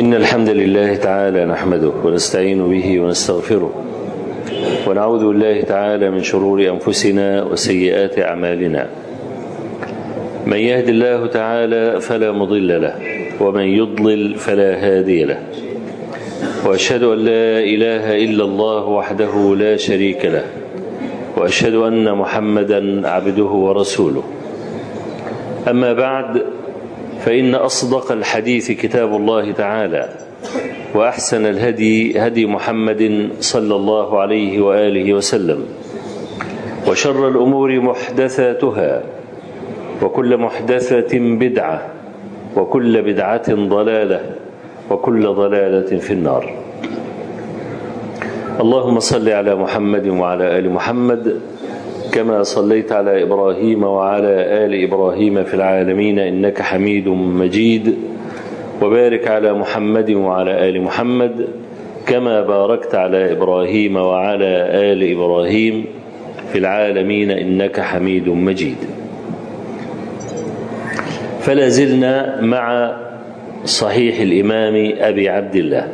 إن الحمد لله تعالى نحمده ونستعين به ونستغفره ونعوذ بالله تعالى من شرور أنفسنا وسيئات أعمالنا من يهد الله تعالى فلا مضل له ومن يضلل فلا هادي له وأشهد أن لا إله إلا الله وحده لا شريك له وأشهد أن محمدا عبده ورسوله أما بعد فإن أصدق الحديث كتاب الله تعالى وأحسن الهدي هدي محمد صلى الله عليه وآله وسلم وشر الأمور محدثاتها وكل محدثة بدعة وكل بدعة ضلالة وكل ضلالة في النار اللهم صل على محمد وعلى آل محمد كما صليت على إبراهيم وعلى آل إبراهيم في العالمين إنك حميد مجيد وبارك على محمد وعلى آل محمد كما باركت على إبراهيم وعلى آل إبراهيم في العالمين إنك حميد مجيد فلا زلنا مع صحيح الإمام أبي عبد الله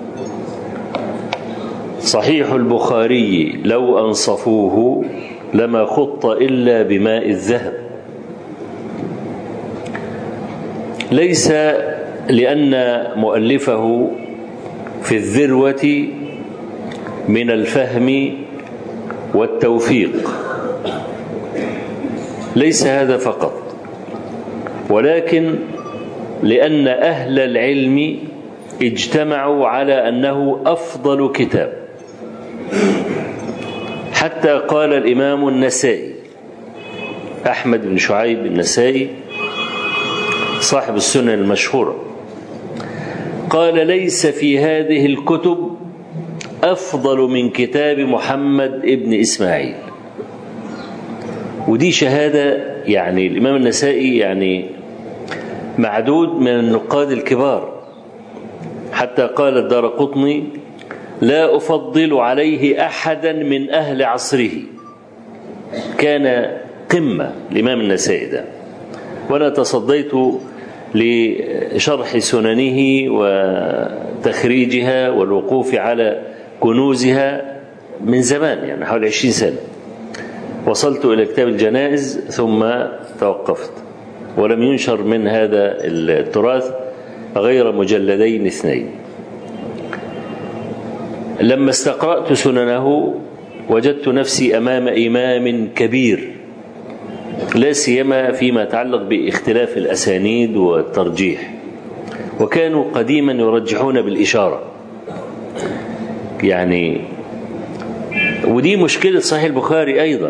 صحيح البخاري لو أنصفوه لما خط إلا بماء الذهب ليس لأن مؤلفه في الذروة من الفهم والتوفيق ليس هذا فقط ولكن لأن أهل العلم اجتمعوا على أنه أفضل كتاب حتى قال الإمام النسائي أحمد بن شعيب النسائي صاحب السنن المشهورة قال ليس في هذه الكتب أفضل من كتاب محمد ابن إسماعيل ودي شهادة يعني الإمام النسائي يعني معدود من النقاد الكبار حتى قال الدار قطني لا أفضل عليه أحدا من أهل عصره كان قمة الإمام النسائي ده وأنا تصديت لشرح سننه وتخريجها والوقوف على كنوزها من زمان يعني حوالي عشرين سنة وصلت إلى كتاب الجنائز ثم توقفت ولم ينشر من هذا التراث غير مجلدين اثنين لما استقرأت سننه وجدت نفسي أمام إمام كبير لا سيما فيما يتعلق باختلاف الأسانيد والترجيح وكانوا قديما يرجحون بالإشارة يعني ودي مشكلة صحيح البخاري أيضا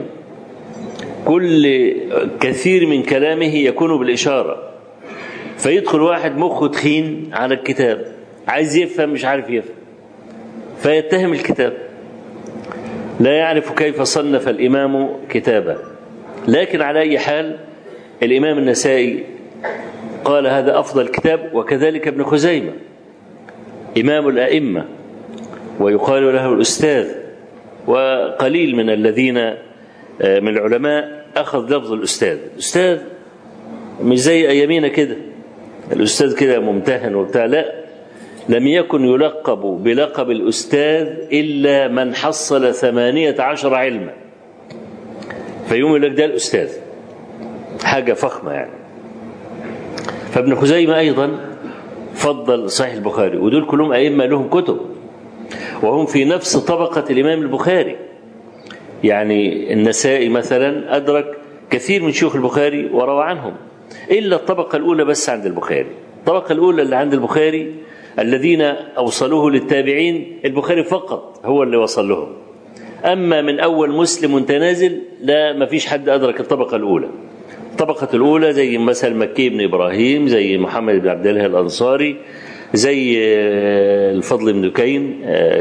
كل كثير من كلامه يكون بالإشارة فيدخل واحد مخه تخين على الكتاب عايز يفهم مش عارف يفهم فيتهم الكتاب لا يعرف كيف صنف الإمام كتابه لكن على أي حال الإمام النسائي قال هذا أفضل كتاب وكذلك ابن خزيمة إمام الأئمة ويقال له الأستاذ وقليل من الذين من العلماء أخذ لفظ الأستاذ الأستاذ مش زي أيامينا كده الأستاذ كده ممتهن وبتاع لا لم يكن يلقب بلقب الأستاذ إلا من حصل ثمانية عشر علما فيوم يقول لك ده الأستاذ حاجة فخمة يعني فابن خزيمة أيضا فضل صحيح البخاري ودول كلهم أئمة لهم كتب وهم في نفس طبقة الإمام البخاري يعني النسائي مثلا أدرك كثير من شيوخ البخاري وروى عنهم إلا الطبقة الأولى بس عند البخاري الطبقة الأولى اللي عند البخاري الذين أوصلوه للتابعين البخاري فقط هو اللي وصل لهم أما من أول مسلم تنازل لا ما فيش حد أدرك الطبقة الأولى الطبقة الأولى زي مثلا مكي بن إبراهيم زي محمد بن عبد الله الأنصاري زي الفضل بن دكين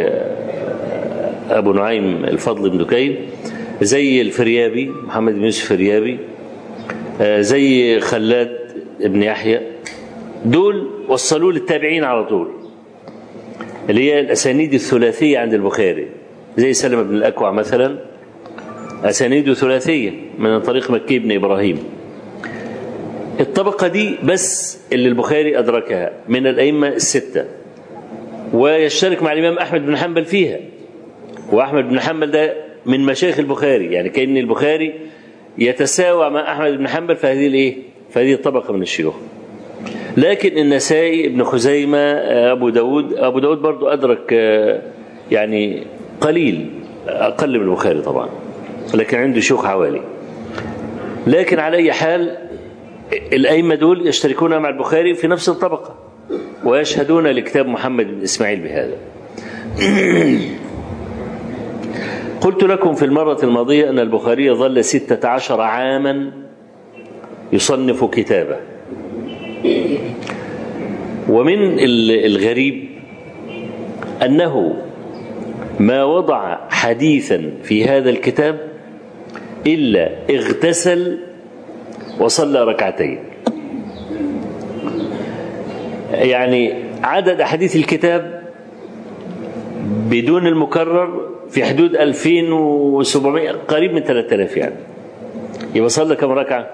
أبو نعيم الفضل بن دكين زي الفريابي محمد بن يوسف الفريابي زي خلاد بن يحيى دول وصلوه للتابعين على طول اللي هي الأسانيد الثلاثية عند البخاري زي سلمة بن الأكوع مثلا أسانيده ثلاثية من طريق مكي بن إبراهيم الطبقة دي بس اللي البخاري أدركها من الأئمة الستة ويشترك مع الإمام أحمد بن حنبل فيها وأحمد بن حنبل ده من مشايخ البخاري يعني كأن البخاري يتساوى مع أحمد بن حنبل في هذه الإيه؟ في هذه الطبقة من الشيوخ لكن النسائي ابن خزيمة أبو داود أبو داود برضو أدرك يعني قليل أقل من البخاري طبعا لكن عنده شيوخ حوالي لكن على أي حال الأئمة دول يشتركون مع البخاري في نفس الطبقة ويشهدون لكتاب محمد بن إسماعيل بهذا قلت لكم في المرة الماضية أن البخاري ظل ستة عشر عاما يصنف كتابه ومن الغريب أنه ما وضع حديثا في هذا الكتاب إلا اغتسل وصلى ركعتين يعني عدد أحاديث الكتاب بدون المكرر في حدود 2700 قريب من 3000 يعني يبقى صلى كم ركعة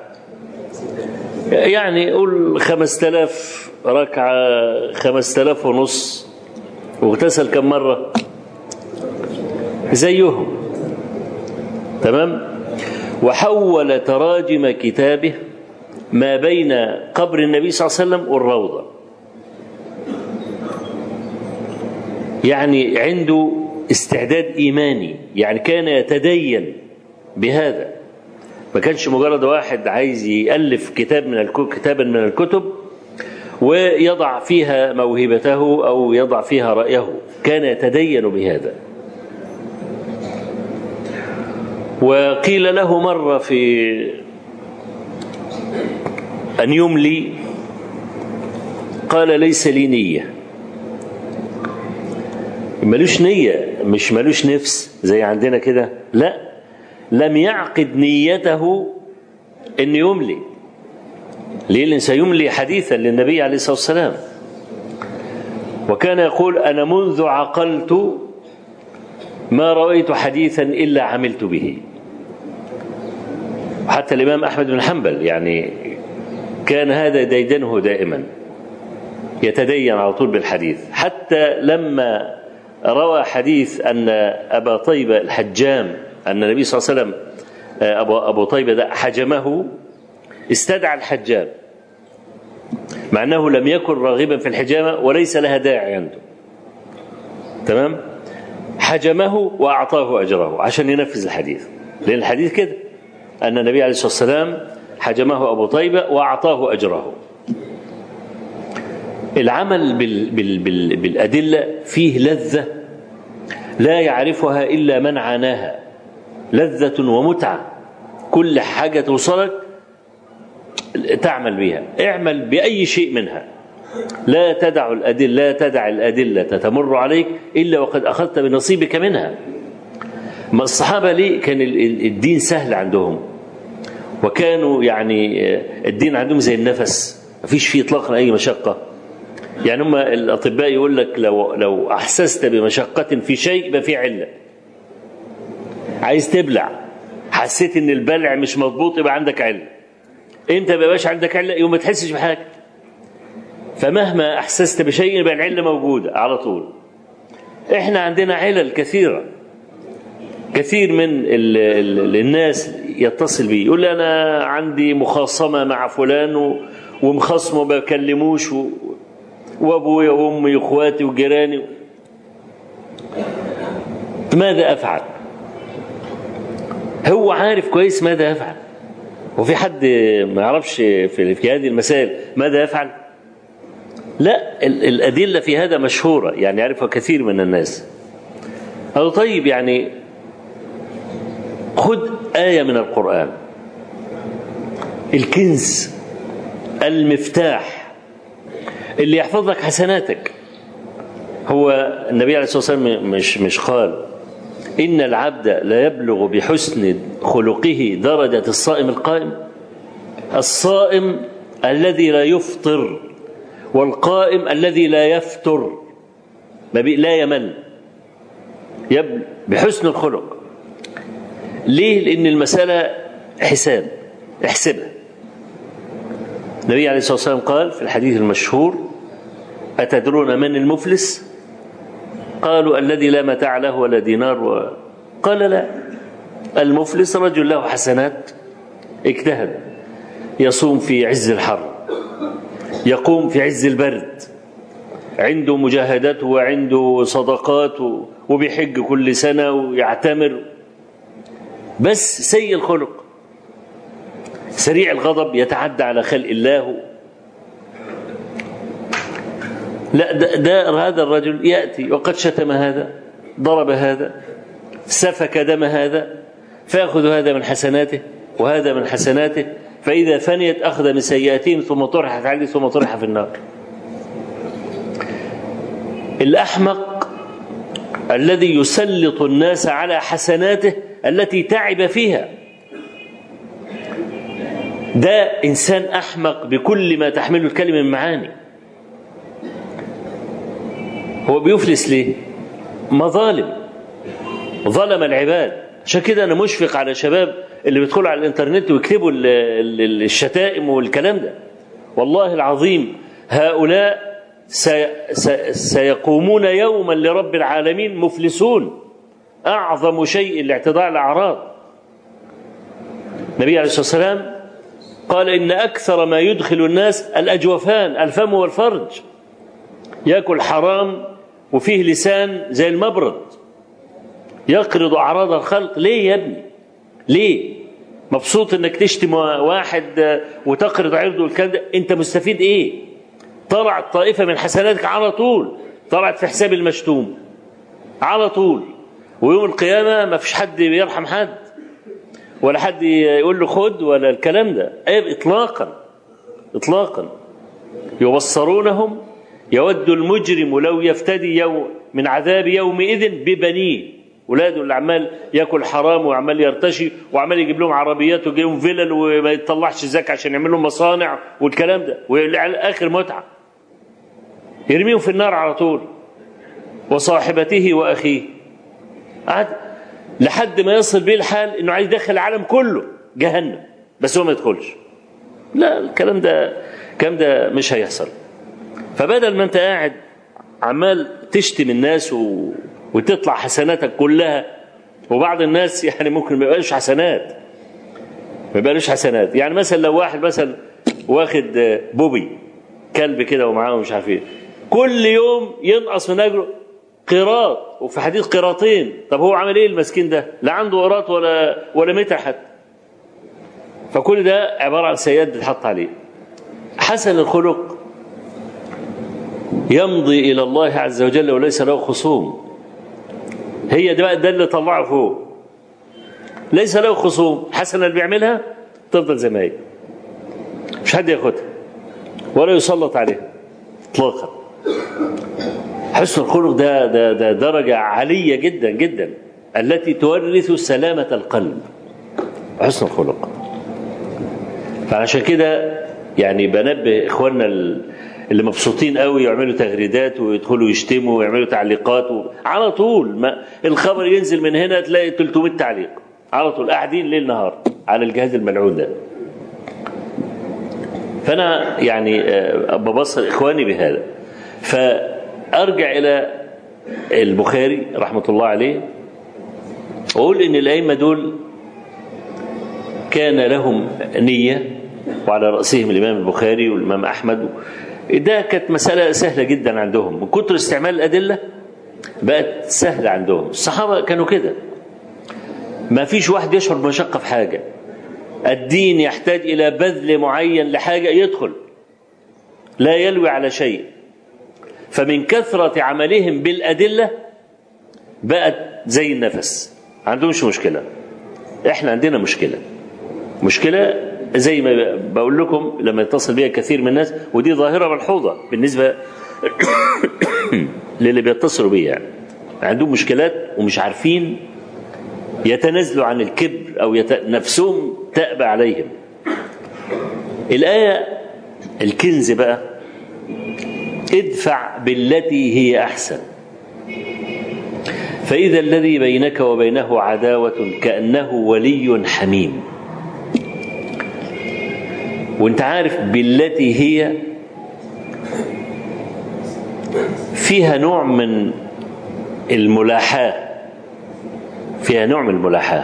يعني قول 5000 ركعة 5000 ونص واغتسل كم مرة زيهم تمام وحول تراجم كتابه ما بين قبر النبي صلى الله عليه وسلم والروضة يعني عنده استعداد إيماني يعني كان يتدين بهذا ما كانش مجرد واحد عايز يألف كتاب من الكتب كتابا من الكتب ويضع فيها موهبته أو يضع فيها رأيه كان يتدين بهذا وقيل له مرة في أن يملي قال ليس لي نية ملوش نية مش ملوش نفس زي عندنا كده لا لم يعقد نيته أن يملي ليه لأن سيملي حديثا للنبي عليه الصلاة والسلام وكان يقول أنا منذ عقلت ما رويت حديثا إلا عملت به حتى الإمام أحمد بن حنبل يعني كان هذا ديدنه دائما يتدين على طول بالحديث حتى لما روى حديث أن أبا طيبة الحجام أن النبي صلى الله عليه وسلم أبو, أبو طيبة ده حجمه استدعى الحجام مع أنه لم يكن راغبا في الحجامة وليس لها داعي عنده تمام حجمه وأعطاه أجره عشان ينفذ الحديث لأن الحديث كده أن النبي عليه الصلاة والسلام حجمه أبو طيبة وأعطاه أجره العمل بال بال بال بالأدلة فيه لذة لا يعرفها إلا من عاناها لذة ومتعة كل حاجة توصلك تعمل بها اعمل بأي شيء منها لا تدع الأدلة لا تدع الأدلة تمر عليك إلا وقد أخذت بنصيبك منها ما الصحابة ليه كان الدين سهل عندهم وكانوا يعني الدين عندهم زي النفس ما فيش فيه إطلاقا أي مشقة يعني هم الأطباء يقول لك لو لو أحسست بمشقة في شيء يبقى في علة عايز تبلع حسيت إن البلع مش مضبوط يبقى عندك علة أنت ما بقاش عندك علة يوم ما تحسش بحاجة فمهما أحسست بشيء يبقى العلة موجودة على طول إحنا عندنا علل كثيرة كثير من ال ال الناس يتصل بي يقول لي أنا عندي مخاصمة مع فلان ومخصمه ما بكلموش و... وابويا وامي واخواتي وجيراني ماذا افعل هو عارف كويس ماذا يفعل وفي حد ما يعرفش في, في هذه المسائل ماذا يفعل لا الأدلة في هذا مشهورة يعني يعرفها كثير من الناس قالوا طيب يعني خذ آية من القرآن الكنز المفتاح اللي يحفظ لك حسناتك هو النبي عليه الصلاة والسلام مش مش قال إن العبد لا يبلغ بحسن خلقه درجة الصائم القائم الصائم الذي لا يفطر والقائم الذي لا يفتر لا يمل يبل بحسن الخلق ليه لأن المسألة حساب احسبها النبي عليه الصلاة والسلام قال في الحديث المشهور أتدرون من المفلس قالوا الذي لا متاع له ولا دينار و... قال لا المفلس رجل له حسنات اجتهد يصوم في عز الحر يقوم في عز البرد عنده مجاهدات وعنده صدقات وبيحج كل سنة ويعتمر بس سيء الخلق سريع الغضب يتعدى على خلق الله لا ده, ده هذا الرجل يأتي وقد شتم هذا ضرب هذا سفك دم هذا فيأخذ هذا من حسناته وهذا من حسناته فإذا فنيت أخذ من سيئاتهم ثم طرحت عليه ثم طرح في النار الأحمق الذي يسلط الناس على حسناته التي تعب فيها ده إنسان أحمق بكل ما تحمله الكلمة من معاني هو بيفلس ليه مظالم ظلم العباد عشان كده أنا مشفق على شباب اللي بيدخلوا على الإنترنت ويكتبوا الشتائم والكلام ده والله العظيم هؤلاء سيقومون يوما لرب العالمين مفلسون أعظم شيء الاعتداء الأعراض النبي عليه الصلاة والسلام قال إن أكثر ما يدخل الناس الأجوفان الفم والفرج يأكل حرام وفيه لسان زي المبرد يقرض أعراض الخلق ليه يا ابني ليه مبسوط انك تشتم واحد وتقرض عرضه والكلام ده انت مستفيد ايه طلعت طائفه من حسناتك على طول طلعت في حساب المشتوم على طول ويوم القيامه ما فيش حد بيرحم حد ولا حد يقول له خد ولا الكلام ده أي اطلاقا اطلاقا يبصرونهم يود المجرم لو يفتدي يوم من عذاب يومئذ ببنيه ولاده اللي عمال ياكل حرام وعمال يرتشي وعمال يجيب لهم عربيات ويجيب لهم فيلل وما يطلعش زكاه عشان يعمل لهم مصانع والكلام ده واخر متعه يرميهم في النار على طول وصاحبته واخيه قعد لحد ما يصل بيه الحال انه عايز يدخل العالم كله جهنم بس هو ما يدخلش لا الكلام ده الكلام ده مش هيحصل فبدل ما انت قاعد عمال تشتم الناس و... وتطلع حسناتك كلها وبعض الناس يعني ممكن ما يبقاش حسنات ما يبقاش حسنات يعني مثلا لو واحد مثلا واخد بوبي كلب كده ومعاه مش عارف ايه كل يوم ينقص من اجره قيراط وفي حديث قيراطين طب هو عمل ايه المسكين ده لا عنده قيراط ولا ولا متر حتى فكل ده عباره عن سيئات بتحط عليه حسن الخلق يمضي الى الله عز وجل وليس له خصوم هي ده بقى ده اللي طلعه فوق ليس له خصوم حسنه اللي بيعملها تفضل زي ما هي مش حد ياخدها ولا يسلط عليها اطلاقا حسن الخلق ده, ده ده درجه عاليه جدا جدا التي تورث سلامه القلب حسن الخلق فعشان كده يعني بنبه اخواننا اللي مبسوطين قوي يعملوا تغريدات ويدخلوا يشتموا ويعملوا تعليقات و... على طول ما الخبر ينزل من هنا تلاقي 300 تعليق على طول قاعدين ليل نهار على الجهاز الملعون ده فانا يعني ببصر اخواني بهذا فارجع الى البخاري رحمه الله عليه واقول ان الائمه دول كان لهم نيه وعلى راسهم الامام البخاري والامام احمد ده كانت مسألة سهلة جدا عندهم من كتر استعمال الأدلة بقت سهلة عندهم الصحابة كانوا كده ما فيش واحد يشعر بمشقة في حاجة الدين يحتاج إلى بذل معين لحاجة يدخل لا يلوي على شيء فمن كثرة عملهم بالأدلة بقت زي النفس عندهمش مشكلة احنا عندنا مشكلة مشكلة زي ما بقول لكم لما يتصل بيها كثير من الناس ودي ظاهرة ملحوظة بالنسبة للي بيتصلوا بيها يعني. عندهم مشكلات ومش عارفين يتنازلوا عن الكبر أو يت... نفسهم تأبى عليهم الآية الكنز بقى ادفع بالتي هي أحسن فإذا الذي بينك وبينه عداوة كأنه ولي حميم وانت عارف بالتي هي فيها نوع من الملاحاة فيها نوع من الملاحاة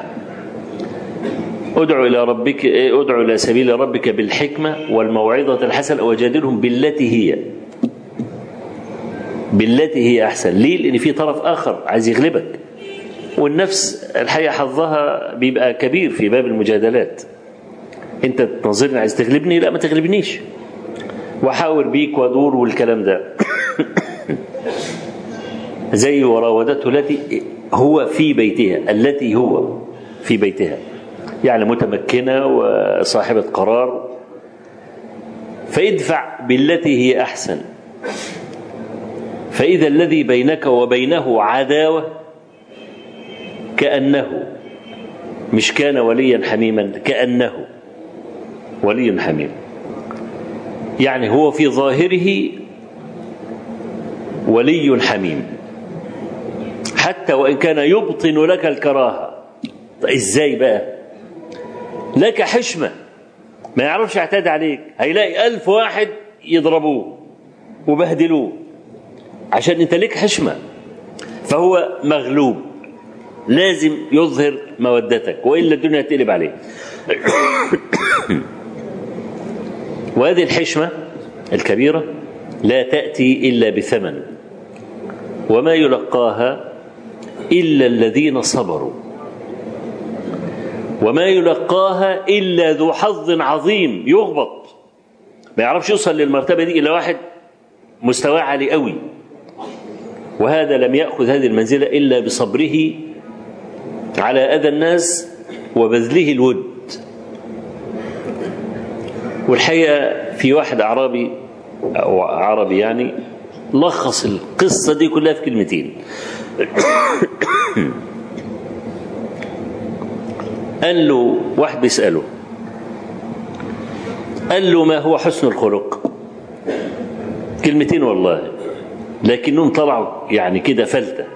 ادعو إلى ربك ادعو إلى سبيل ربك بالحكمة والموعظة الحسنة وجادلهم بالتي هي بالتي هي أحسن ليه؟ لأن في طرف آخر عايز يغلبك والنفس الحقيقة حظها بيبقى كبير في باب المجادلات انت تنظرني عايز تغلبني لا ما تغلبنيش واحاور بيك وادور والكلام ده زي وراودته التي هو في بيتها التي هو في بيتها يعني متمكنة وصاحبة قرار فادفع بالتي هي أحسن فإذا الذي بينك وبينه عداوة كأنه مش كان وليا حميما كأنه ولي حميم يعني هو في ظاهره ولي حميم حتى وإن كان يبطن لك الكراهة طيب إزاي بقى لك حشمة ما يعرفش يعتاد عليك هيلاقي ألف واحد يضربوه وبهدلوه عشان انت ليك حشمة فهو مغلوب لازم يظهر مودتك وإلا الدنيا تقلب عليه وهذه الحشمة الكبيرة لا تأتي إلا بثمن وما يلقاها إلا الذين صبروا وما يلقاها إلا ذو حظ عظيم يغبط ما يعرفش يوصل للمرتبة دي إلا واحد مستواه عالي قوي وهذا لم يأخذ هذه المنزلة إلا بصبره على أذى الناس وبذله الود والحقيقة في واحد أعرابي أو عربي يعني لخص القصة دي كلها في كلمتين قال له واحد بيسأله قال له ما هو حسن الخلق كلمتين والله لكنهم طلعوا يعني كده فلتة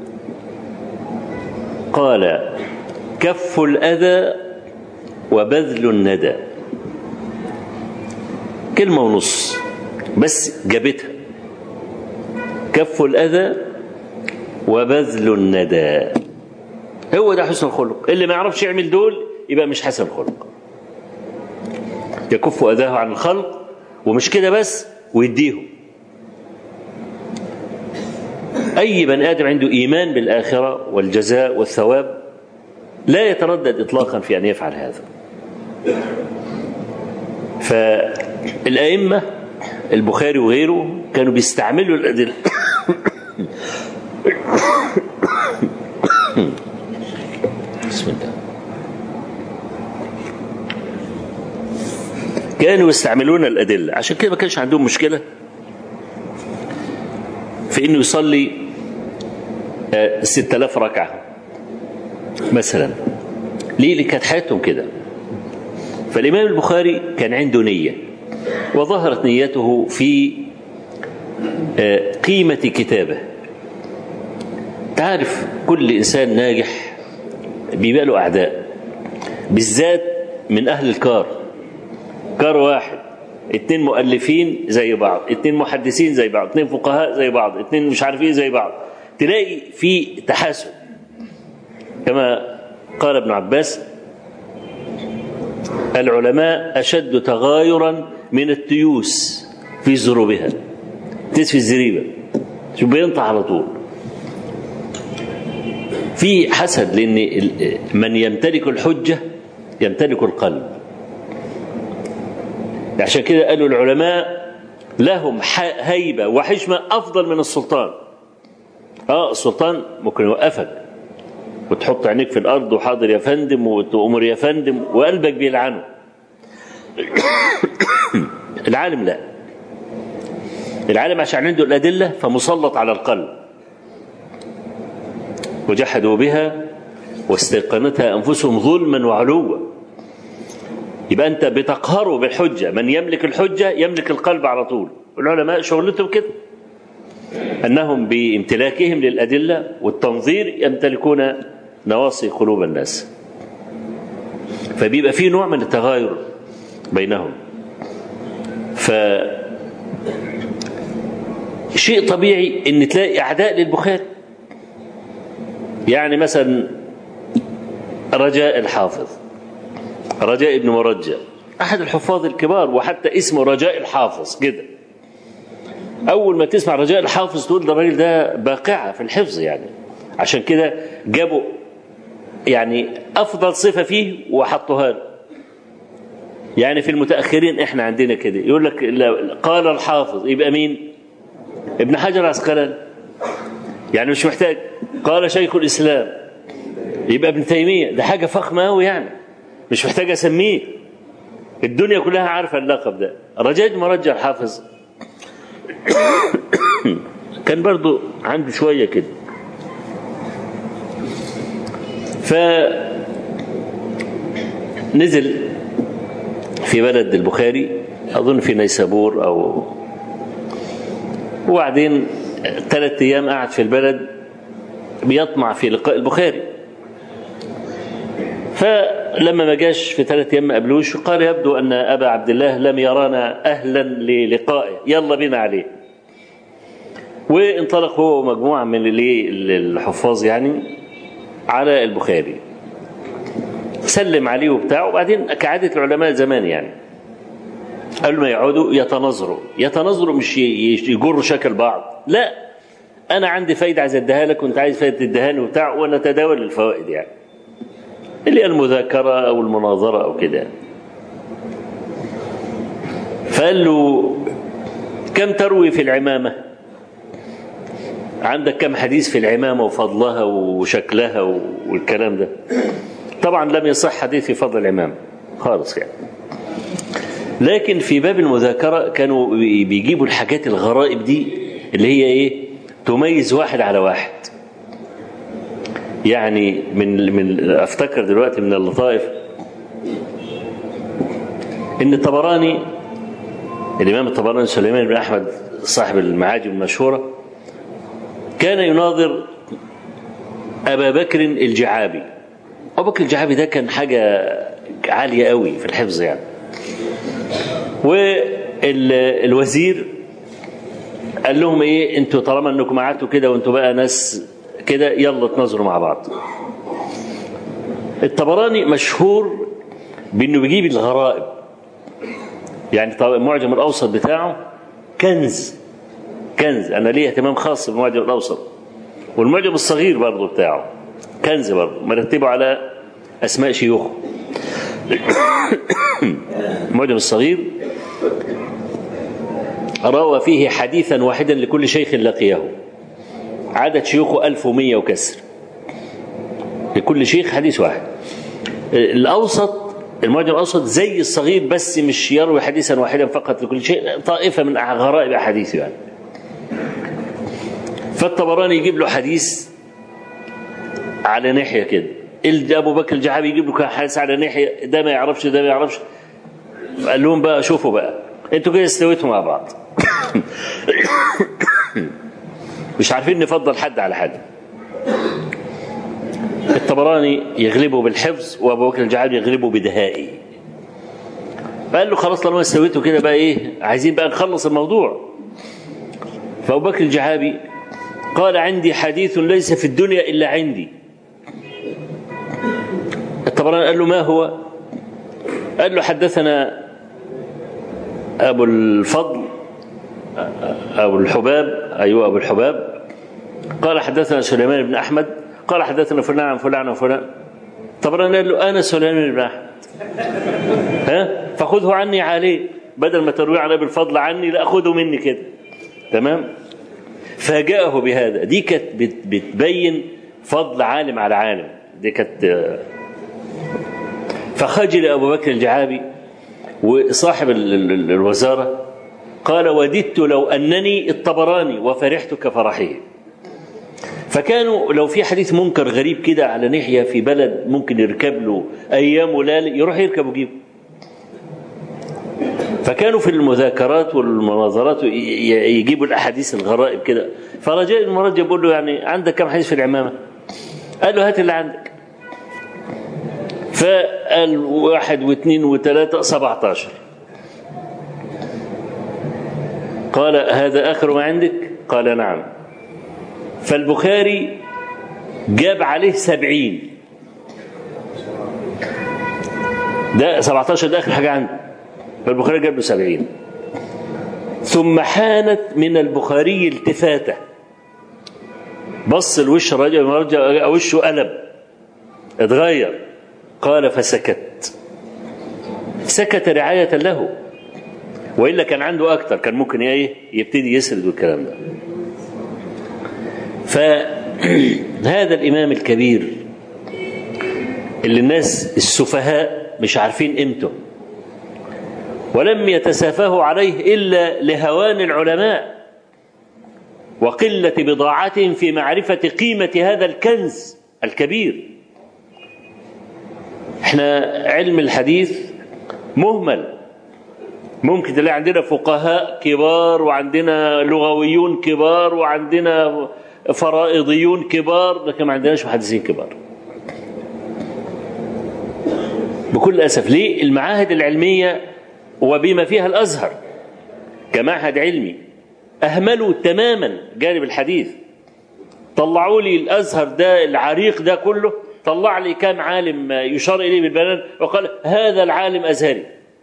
قال كف الأذى وبذل الندى كلمة ونص بس جابتها كف الأذى وبذل الندى هو ده حسن الخلق اللي ما يعرفش يعمل دول يبقى مش حسن خلق يكف أذاه عن الخلق ومش كده بس ويديهم أي بني آدم عنده إيمان بالآخرة والجزاء والثواب لا يتردد إطلاقا في أن يفعل هذا فالأئمة البخاري وغيره كانوا بيستعملوا الأدلة بسم الله كانوا يستعملون الأدلة عشان كده ما كانش عندهم مشكلة في انه يصلي ستة آلاف ركعة مثلا ليه اللي كانت حياتهم كده فالإمام البخاري كان عنده نية وظهرت نيته في قيمة كتابه تعرف كل إنسان ناجح بيبقى له أعداء بالذات من أهل الكار كار واحد اتنين مؤلفين زي بعض اتنين محدثين زي بعض اتنين فقهاء زي بعض اتنين مش عارف ايه زي بعض تلاقي في تحاسب كما قال ابن عباس العلماء أشد تغايرا من التيوس في زروبها تيس في الزريبة شوف بينطح على طول في حسد لأن من يمتلك الحجة يمتلك القلب عشان كده قالوا العلماء لهم هيبة وحشمة أفضل من السلطان اه السلطان ممكن يوقفك وتحط عينيك في الأرض وحاضر يا فندم وتأمر يا فندم وقلبك بيلعنه العالم لا العالم عشان عنده الأدلة فمسلط على القلب وجحدوا بها واستيقنتها أنفسهم ظلما وعلوا يبقى أنت بتقهره بالحجة من يملك الحجة يملك القلب على طول العلماء شغلتهم كده أنهم بامتلاكهم للأدلة والتنظير يمتلكون نواصي قلوب الناس فبيبقى في نوع من التغاير بينهم ف شيء طبيعي ان تلاقي اعداء للبخاري يعني مثلا رجاء الحافظ رجاء ابن مرجع أحد الحفاظ الكبار وحتى اسمه رجاء الحافظ كده أول ما تسمع رجاء الحافظ تقول ده الراجل ده باقعة في الحفظ يعني عشان كده جابوا يعني أفضل صفة فيه وحطوها له يعني في المتأخرين إحنا عندنا كده يقول لك قال الحافظ يبقى مين ابن حجر عسقلاني يعني مش محتاج قال شيخ الإسلام يبقى ابن تيمية ده حاجة فخمة أوي يعني مش محتاج أسميه الدنيا كلها عارفة اللقب ده رجاء مرجع الحافظ كان برضو عنده شوية كده فنزل في بلد البخاري أظن في نيسابور أو وبعدين ثلاثة أيام قعد في البلد بيطمع في لقاء البخاري فلما ما جاش في ثلاث أيام ما قابلوش قال يبدو أن أبا عبد الله لم يرانا أهلا للقائه يلا بينا عليه وانطلق هو ومجموعة من الحفاظ يعني على البخاري سلم عليه وبتاع وبعدين كعادة العلماء زمان يعني قالوا ما يقعدوا يتناظروا يتناظروا مش يجروا شكل بعض لا انا عندي فايده عايز اديها لك وانت عايز فايده تديها لي وبتاع ونتداول الفوائد يعني اللي هي المذاكره او المناظره او كده فقال له كم تروي في العمامه عندك كم حديث في العمامه وفضلها وشكلها والكلام ده طبعا لم يصح حديث في فضل العمامه خالص يعني لكن في باب المذاكرة كانوا بيجيبوا الحاجات الغرائب دي اللي هي ايه تميز واحد على واحد يعني من من افتكر دلوقتي من اللطائف ان الطبراني الامام الطبراني سليمان بن احمد صاحب المعاجم المشهوره كان يناظر ابا بكر الجعابي ابو بكر الجعابي ده كان حاجه عاليه قوي في الحفظ يعني والوزير قال لهم ايه انتوا طالما انكم قعدتوا كده وانتوا بقى ناس كده يلا تناظروا مع بعض الطبراني مشهور بانه بيجيب الغرائب يعني المعجم الاوسط بتاعه كنز كنز انا ليه اهتمام خاص بالمعجم الاوسط والمعجم الصغير برضه بتاعه كنز برضه مرتبه على اسماء شيوخه المعجم الصغير روى فيه حديثا واحدا لكل شيخ لقيه عدد شيوخه 1100 وكسر لكل شيخ حديث واحد الأوسط المعجم الأوسط زي الصغير بس مش يروي حديثا واحدا فقط لكل شيء طائفة من غرائب أحاديثه يعني فالطبراني يجيب له حديث على ناحية كده ابو بكر الجعابي يجيب له كان حديث على ناحيه ده ما يعرفش ده ما يعرفش قال لهم بقى شوفوا بقى انتوا كده استويتوا مع بعض مش عارفين نفضل حد على حد الطبراني يغلبه بالحفظ وابو بكر الجعابي يغلبه بدهائه فقال له خلاص طالما استويتوا كده بقى ايه عايزين بقى نخلص الموضوع فابو بكر الجعابي قال عندي حديث ليس في الدنيا الا عندي الطبراني قال له ما هو قال له حدثنا أبو الفضل أبو الحباب أيوة أبو الحباب قال حدثنا سليمان بن أحمد قال حدثنا فلان عن فلان وفلان طبراني قال له أنا سليمان بن أحمد ها فخذه عني عليه بدل ما تروي عن أبي الفضل عني لا خذه مني كده تمام فاجأه بهذا دي كانت بتبين فضل عالم على عالم دي كانت فخجل أبو بكر الجعابي وصاحب الوزارة قال وددت لو أنني الطبراني وفرحت كفرحه فكانوا لو في حديث منكر غريب كده على ناحية في بلد ممكن يركب له أيام وليالي يروح يركب ويجيبه فكانوا في المذاكرات والمناظرات يجيبوا الأحاديث الغرائب كده فرجاء المرجع بيقول له يعني عندك كم حديث في العمامة قال له هات اللي عندك فقال واحد واثنين وثلاثة سبعة عشر قال هذا آخر ما عندك قال نعم فالبخاري جاب عليه سبعين ده 17 ده آخر حاجة عنده فالبخاري جاب له سبعين ثم حانت من البخاري التفاته بص الوش الراجل رجع وشه قلب اتغير قال فسكت سكت رعاية له وإلا كان عنده أكتر كان ممكن إيه يبتدي يسرد والكلام ده فهذا الإمام الكبير اللي الناس السفهاء مش عارفين قيمته ولم يتسافهوا عليه إلا لهوان العلماء وقلة بضاعتهم في معرفة قيمة هذا الكنز الكبير احنا علم الحديث مهمل ممكن تلاقي عندنا فقهاء كبار وعندنا لغويون كبار وعندنا فرائضيون كبار لكن ما عندناش محدثين كبار بكل أسف ليه المعاهد العلمية وبما فيها الأزهر كمعهد علمي أهملوا تماما جانب الحديث طلعوا لي الأزهر ده العريق ده كله طلع لي كام عالم يشار إليه بالبنان وقال هذا العالم أزهري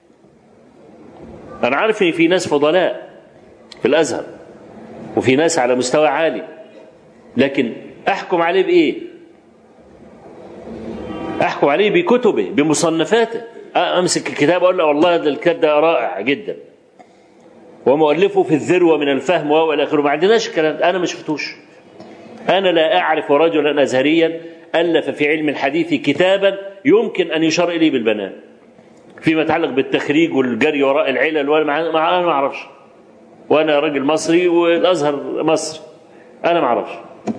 أنا عارف إن في ناس فضلاء في الأزهر وفي ناس على مستوى عالي لكن أحكم عليه بإيه أحكم عليه بكتبه بمصنفاته أمسك الكتاب أقول له والله ده الكتاب ده رائع جدا ومؤلفه في الذروة من الفهم وإلى آخره ما عندناش الكلام أنا ما شفتوش أنا لا أعرف رجلا أزهريا ألف في علم الحديث كتابا يمكن أن يشار إليه بالبنان فيما يتعلق بالتخريج والجري وراء العلل ولا أنا ما أعرفش وأنا راجل مصري والأزهر مصري أنا ما أعرفش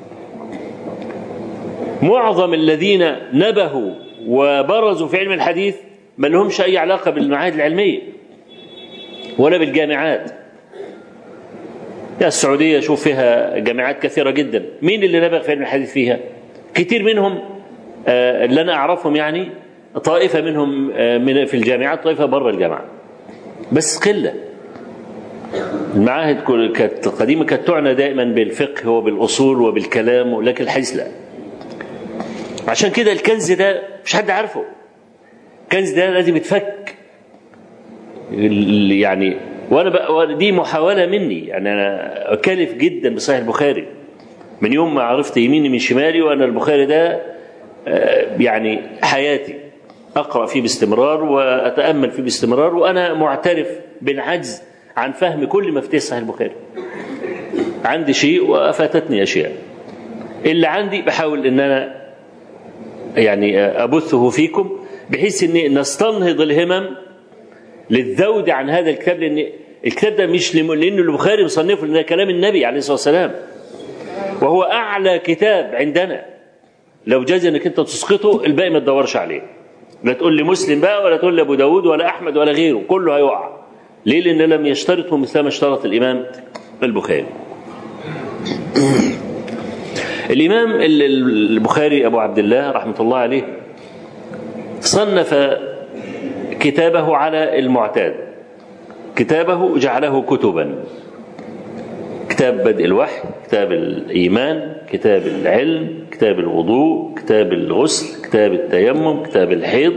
معظم الذين نبهوا وبرزوا في علم الحديث ما لهمش أي علاقة بالمعاهد العلمية ولا بالجامعات يا السعودية شوف فيها جامعات كثيرة جدا مين اللي نبغ في علم الحديث فيها كتير منهم آه اللي أنا أعرفهم يعني طائفة منهم آه من في الجامعات طائفة بره الجامعة بس قلة المعاهد كانت قديمة كانت تعنى دائما بالفقه وبالأصول وبالكلام لكن الحديث لا عشان كده الكنز ده مش حد عارفه الكنز ده لازم يتفك يعني وانا بقى دي محاوله مني يعني انا اكلف جدا بصحيح البخاري من يوم ما عرفت يميني من شمالي وانا البخاري ده يعني حياتي اقرا فيه باستمرار واتامل فيه باستمرار وانا معترف بالعجز عن فهم كل مفتاح صحيح البخاري عندي شيء وفاتتني اشياء اللي عندي بحاول ان انا يعني ابثه فيكم بحيث ان نستنهض الهمم للذود عن هذا الكتاب لان الكتاب ده مش لانه البخاري مصنفه لان كلام النبي عليه الصلاه والسلام وهو اعلى كتاب عندنا لو جاز انك انت تسقطه الباقي ما تدورش عليه لا تقول لي مسلم بقى ولا تقول لي ابو داود ولا احمد ولا غيره كله هيقع ليه لان لم يشترطه مثل ما اشترط الامام البخاري الامام البخاري ابو عبد الله رحمه الله عليه صنف كتابه على المعتاد كتابه جعله كتبا كتاب بدء الوحي كتاب الإيمان كتاب العلم كتاب الوضوء كتاب الغسل كتاب التيمم كتاب الحيض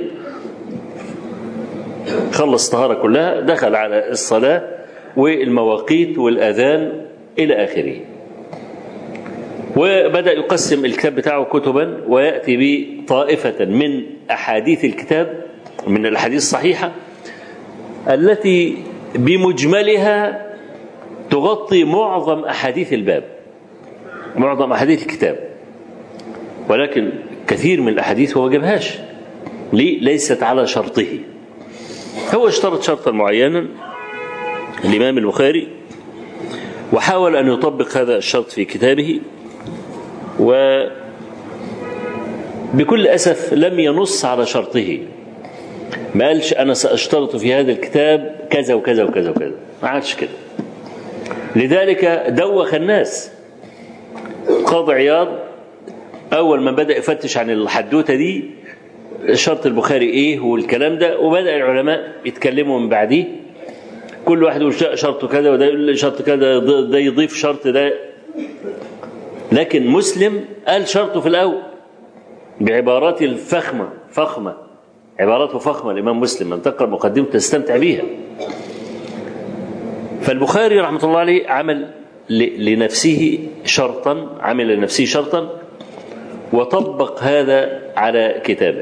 خلص الطهارة كلها دخل على الصلاة والمواقيت والأذان إلى آخره وبدأ يقسم الكتاب بتاعه كتبا ويأتي بطائفة من أحاديث الكتاب من الأحاديث الصحيحة التي بمجملها تغطي معظم أحاديث الباب معظم أحاديث الكتاب ولكن كثير من الأحاديث هو جابهاش ليه؟ ليست على شرطه هو اشترط شرطا معينا الإمام البخاري وحاول أن يطبق هذا الشرط في كتابه و بكل أسف لم ينص على شرطه ما قالش أنا سأشترط في هذا الكتاب كذا وكذا وكذا وكذا ما عادش كده لذلك دوخ الناس قاضي عياض أول ما بدأ يفتش عن الحدوتة دي شرط البخاري إيه والكلام ده وبدأ العلماء يتكلموا من بعديه كل واحد يقول شرطه كذا وده يقول شرط كذا ده يضيف شرط ده لكن مسلم قال شرطه في الأول بعبارات الفخمة فخمة عباراته فخمة الإمام مسلم من تقرأ مقدمة تستمتع بها فالبخاري رحمة الله عليه عمل لنفسه شرطا عمل لنفسه شرطا وطبق هذا على كتابه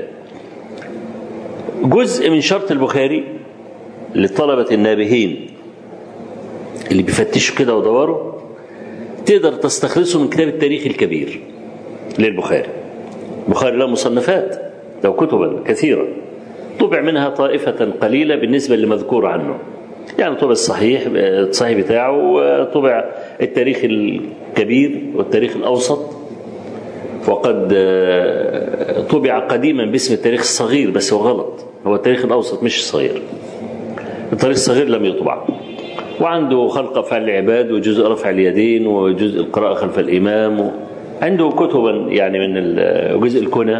جزء من شرط البخاري للطلبة النابهين اللي بيفتشوا كده ودوروا تقدر تستخلصه من كتاب التاريخ الكبير للبخاري البخاري له مصنفات له كتبا كثيرة طبع منها طائفة قليلة بالنسبة لمذكور عنه يعني طبع الصحيح الصحيح بتاعه وطبع التاريخ الكبير والتاريخ الأوسط وقد طبع قديما باسم التاريخ الصغير بس هو غلط هو التاريخ الأوسط مش الصغير التاريخ الصغير لم يطبع وعنده خلق أفعال العباد وجزء رفع اليدين وجزء القراءة خلف الإمام عنده كتبا يعني من جزء الكنى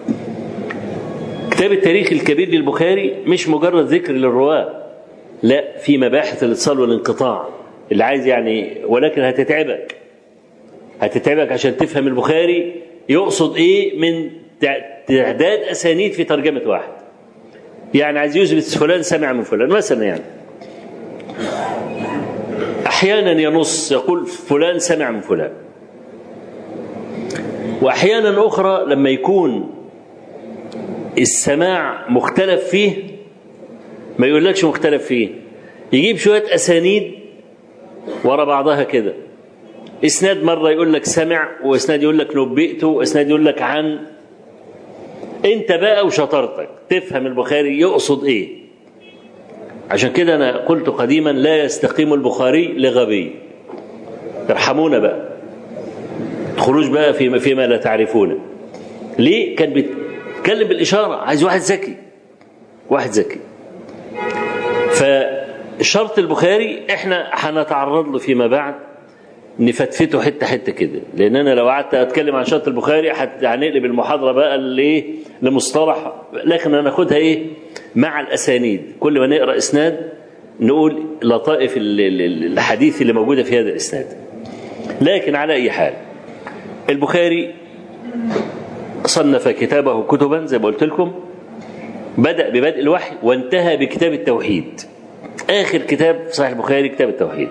كتاب التاريخ الكبير للبخاري مش مجرد ذكر للرواة لا في مباحث الاتصال والانقطاع اللي عايز يعني ولكن هتتعبك هتتعبك عشان تفهم البخاري يقصد ايه من تعداد اسانيد في ترجمه واحد يعني عايز يثبت فلان سمع من فلان مثلا يعني احيانا ينص يقول فلان سمع من فلان واحيانا اخرى لما يكون السماع مختلف فيه ما يقولكش مختلف فيه يجيب شويه اسانيد ورا بعضها كده اسناد مره يقول لك سمع واسناد يقول لك نبئت واسناد يقول لك عن انت بقى وشطارتك تفهم البخاري يقصد ايه عشان كده انا قلت قديما لا يستقيم البخاري لغبي ارحمونا بقى تخرج بقى فيما فيما لا تعرفونه ليه كان بيتكلم بالاشاره عايز واحد ذكي واحد ذكي فشرط البخاري احنا هنتعرض له فيما بعد نفتفته حته حته كده لان انا لو قعدت اتكلم عن شرط البخاري هنقلب المحاضره بقى لايه لمصطلح لكن هناخدها ايه مع الاسانيد كل ما نقرا اسناد نقول لطائف الحديث اللي موجوده في هذا الاسناد لكن على اي حال البخاري صنف كتابه كتبا زي ما قلت لكم بدأ ببدء الوحي وانتهى بكتاب التوحيد آخر كتاب في صحيح البخاري كتاب التوحيد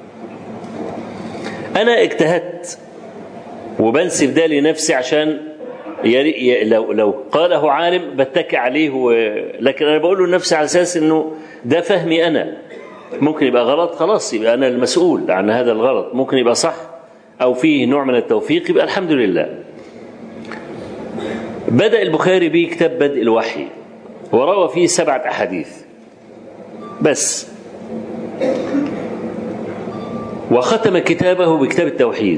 أنا اجتهدت وبنسب ده لنفسي عشان يري لو لو قاله عالم بتكي عليه و... لكن أنا بقول له لنفسي على أساس إنه ده فهمي أنا ممكن يبقى غلط خلاص يبقى أنا المسؤول عن هذا الغلط ممكن يبقى صح أو فيه نوع من التوفيق يبقى الحمد لله بدأ البخاري بكتاب بدء الوحي وروى فيه سبعة أحاديث بس وختم كتابه بكتاب التوحيد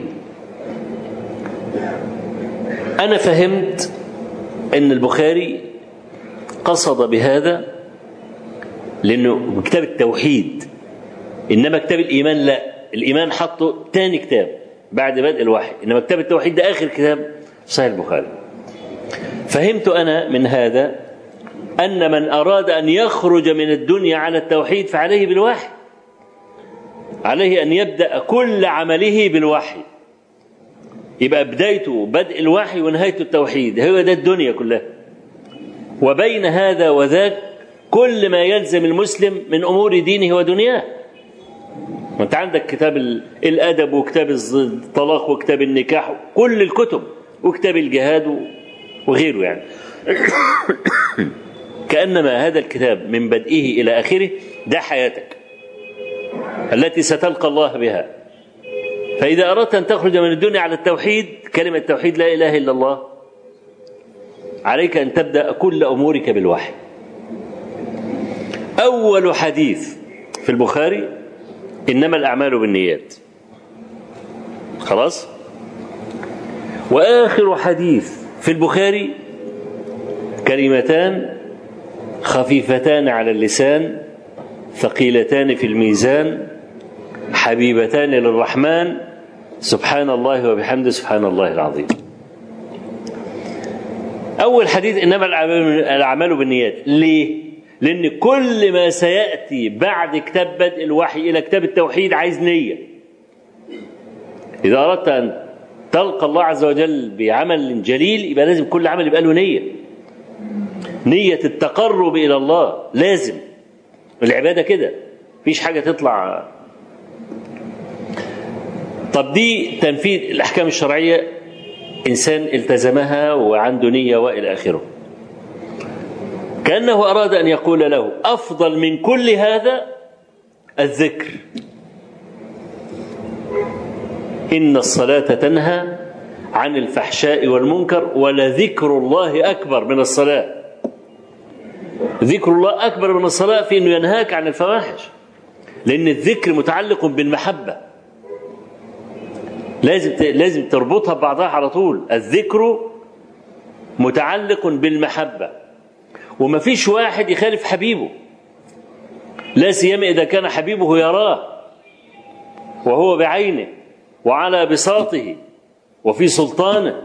أنا فهمت أن البخاري قصد بهذا لأنه كتاب التوحيد إنما كتاب الإيمان لا الإيمان حطه تاني كتاب بعد بدء الوحي إنما كتاب التوحيد ده آخر كتاب في صحيح البخاري فهمت أنا من هذا أن من أراد أن يخرج من الدنيا على التوحيد فعليه بالوحي عليه أن يبدأ كل عمله بالوحي يبقى بدايته بدء الوحي ونهايته التوحيد هو ده الدنيا كلها وبين هذا وذاك كل ما يلزم المسلم من أمور دينه ودنياه وانت عندك كتاب الأدب وكتاب الطلاق وكتاب النكاح كل الكتب وكتاب الجهاد وغيره يعني كأنما هذا الكتاب من بدئه إلى آخره ده حياتك التي ستلقى الله بها فإذا أردت أن تخرج من الدنيا على التوحيد كلمة التوحيد لا إله إلا الله عليك أن تبدأ كل أمورك بالوحي أول حديث في البخاري إنما الأعمال بالنيات خلاص وآخر حديث في البخاري كلمتان خفيفتان على اللسان ثقيلتان في الميزان حبيبتان للرحمن سبحان الله وبحمده سبحان الله العظيم أول حديث إنما الأعمال بالنيات ليه؟ لأن كل ما سيأتي بعد كتاب بدء الوحي إلى كتاب التوحيد عايز نية إذا أردت أن تلقى الله عز وجل بعمل جليل يبقى لازم كل عمل يبقى له نية نية التقرب إلى الله لازم العبادة كده مفيش حاجة تطلع طب دي تنفيذ الأحكام الشرعية إنسان التزمها وعنده نية وإلى آخره كأنه أراد أن يقول له أفضل من كل هذا الذكر إن الصلاة تنهى عن الفحشاء والمنكر ولذكر الله أكبر من الصلاة ذكر الله أكبر من الصلاة في أنه ينهاك عن الفواحش لأن الذكر متعلق بالمحبة لازم لازم تربطها ببعضها على طول الذكر متعلق بالمحبة وما فيش واحد يخالف حبيبه لا سيما إذا كان حبيبه يراه وهو بعينه وعلى بساطه وفي سلطانه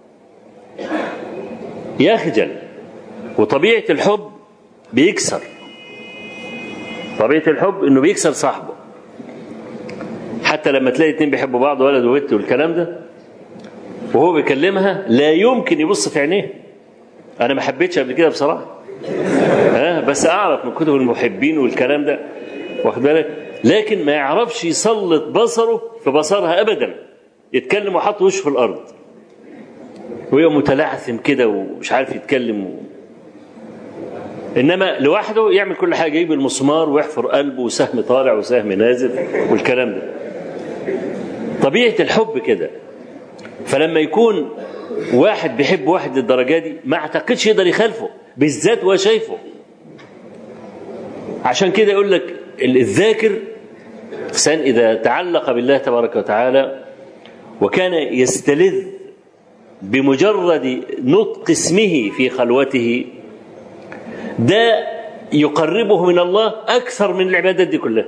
يخجل وطبيعة الحب بيكسر طبيعة الحب انه بيكسر صاحبه حتى لما تلاقي اتنين بيحبوا بعض ولد وبنت والكلام ده وهو بيكلمها لا يمكن يبص في عينيه انا ما حبيتش قبل كده بصراحه ها بس اعرف من كتب المحبين والكلام ده واخد بالك لكن ما يعرفش يسلط بصره في بصرها ابدا يتكلم وحط وشه في الارض وهي متلعثم كده ومش عارف يتكلم و... انما لوحده يعمل كل حاجه يجيب المسمار ويحفر قلبه وسهم طالع وسهم نازل والكلام ده طبيعه الحب كده فلما يكون واحد بيحب واحد للدرجه دي ما اعتقدش يقدر يخالفه بالذات وهو شايفه عشان كده يقول لك الذاكر إنسان إذا تعلق بالله تبارك وتعالى وكان يستلذ بمجرد نطق اسمه في خلوته ده يقربه من الله أكثر من العبادات دي كلها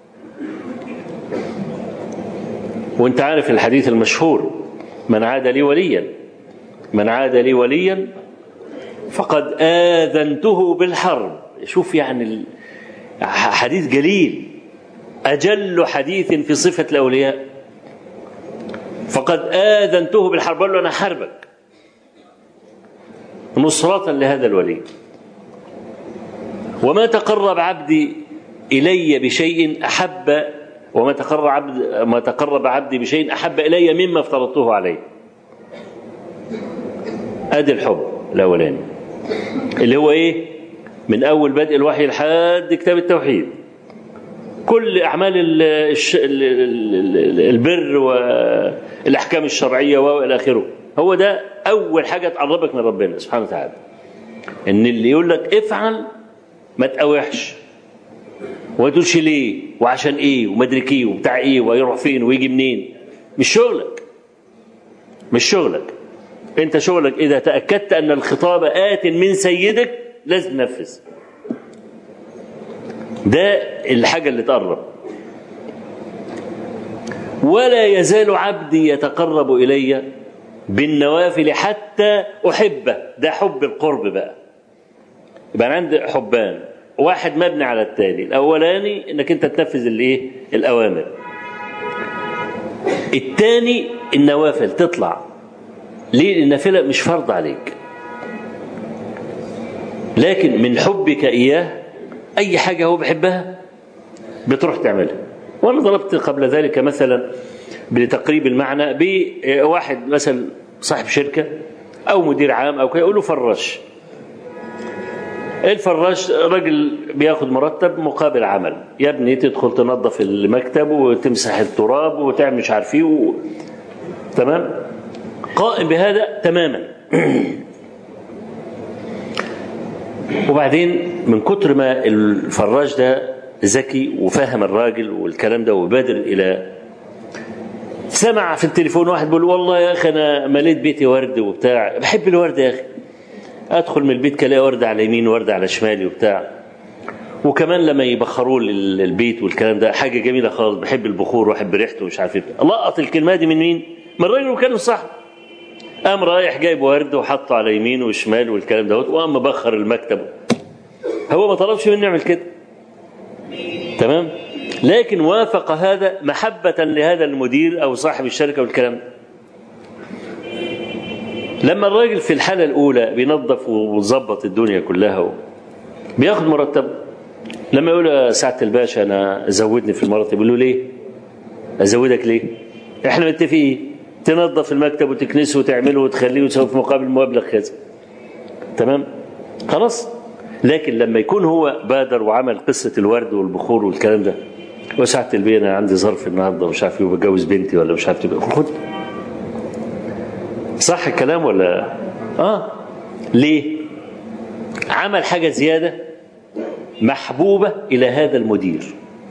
وانت عارف الحديث المشهور من عاد لي وليا من عاد لي وليا فقد آذنته بالحرب شوف يعني حديث جليل أجل حديث في صفة الأولياء فقد آذنته بالحرب قال له أنا حربك نصرة لهذا الولي وما تقرب عبدي إلي بشيء أحب وما تقرب عبد ما تقرب عبدي بشيء أحب إلي مما افترضته عليه أدي الحب الأولاني اللي هو إيه من أول بدء الوحي لحد كتاب التوحيد كل أعمال البر والأحكام الشرعية وإلى آخره هو ده أول حاجة تقربك من ربنا سبحانه وتعالى إن اللي يقول لك افعل ما تقاوحش وما تقولش ليه وعشان ايه وما ادري ايه وبتاع ايه ويروح فين ويجي منين مش شغلك مش شغلك انت شغلك اذا تاكدت ان الخطاب ات من سيدك لازم تنفذ ده الحاجه اللي تقرب ولا يزال عبدي يتقرب الي بالنوافل حتى احبه ده حب القرب بقى يبقى انا عندي حبان واحد مبني على التالي الاولاني انك انت تنفذ الايه الاوامر الثاني النوافل تطلع ليه النافله مش فرض عليك لكن من حبك اياه اي حاجه هو بيحبها بتروح تعملها وانا ضربت قبل ذلك مثلا بتقريب المعنى بواحد مثلا صاحب شركه او مدير عام او كده يقول له فرش الفراش راجل بياخد مرتب مقابل عمل يا ابني تدخل تنظف المكتب وتمسح التراب وتعمل مش عارف ايه و... تمام قائم بهذا تماما وبعدين من كتر ما الفراش ده ذكي وفاهم الراجل والكلام ده وبادر الى سمع في التليفون واحد بيقول والله يا اخي انا مليت بيتي ورد وبتاع بحب الورد يا اخي ادخل من البيت كلاقي ورده على يمين ورده على شمالي وبتاع وكمان لما يبخروا البيت والكلام ده حاجه جميله خالص بحب البخور واحب ريحته ومش عارف ايه لقط الكلمه دي من مين؟ من الراجل وكان صح قام رايح جايب ورد وحطه على يمين وشمال والكلام ده وقام مبخر المكتب هو ما طلبش مني يعمل كده تمام لكن وافق هذا محبة لهذا المدير أو صاحب الشركة والكلام ده لما الراجل في الحالة الأولى بينظف ويظبط الدنيا كلها و... بياخد مرتب لما يقول يا سعادة الباشا أنا زودني في المرتب يقول له ليه؟ أزودك ليه؟ إحنا متفقين تنظف المكتب وتكنسه وتعمله وتخليه وتسوي في مقابل مبلغ كذا تمام؟ خلاص لكن لما يكون هو بادر وعمل قصة الورد والبخور والكلام ده وسعة البيه أنا عندي ظرف النهارده ومش عارف ايه وبتجوز بنتي ولا مش عارف تبقى خد صح الكلام ولا اه ليه عمل حاجة زيادة محبوبة إلى هذا المدير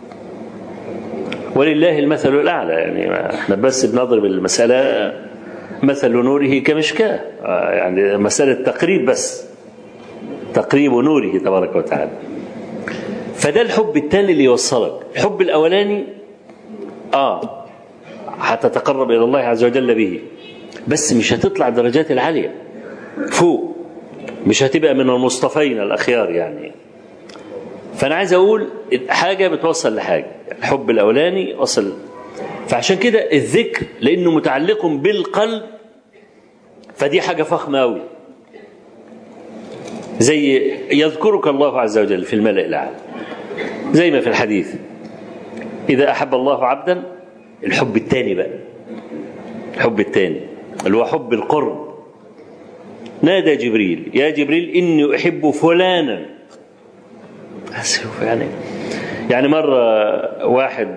ولله المثل الأعلى يعني احنا بس بنضرب المسألة مثل نوره كمشكاة آه يعني مسألة تقريب بس تقريب نوره تبارك وتعالى فده الحب الثاني اللي يوصلك الحب الأولاني آه هتتقرب إلى الله عز وجل به بس مش هتطلع الدرجات العالية فوق مش هتبقى من المصطفين الأخيار يعني فأنا عايز أقول حاجة بتوصل لحاجة الحب الأولاني وصل فعشان كده الذكر لأنه متعلق بالقلب فدي حاجة فخمة أوي زي يذكرك الله عز وجل في الملأ الأعلى زي ما في الحديث إذا أحب الله عبدا الحب الثاني بقى الحب الثاني اللي هو حب القرب نادى جبريل يا جبريل إني أحب فلانا يعني يعني مرة واحد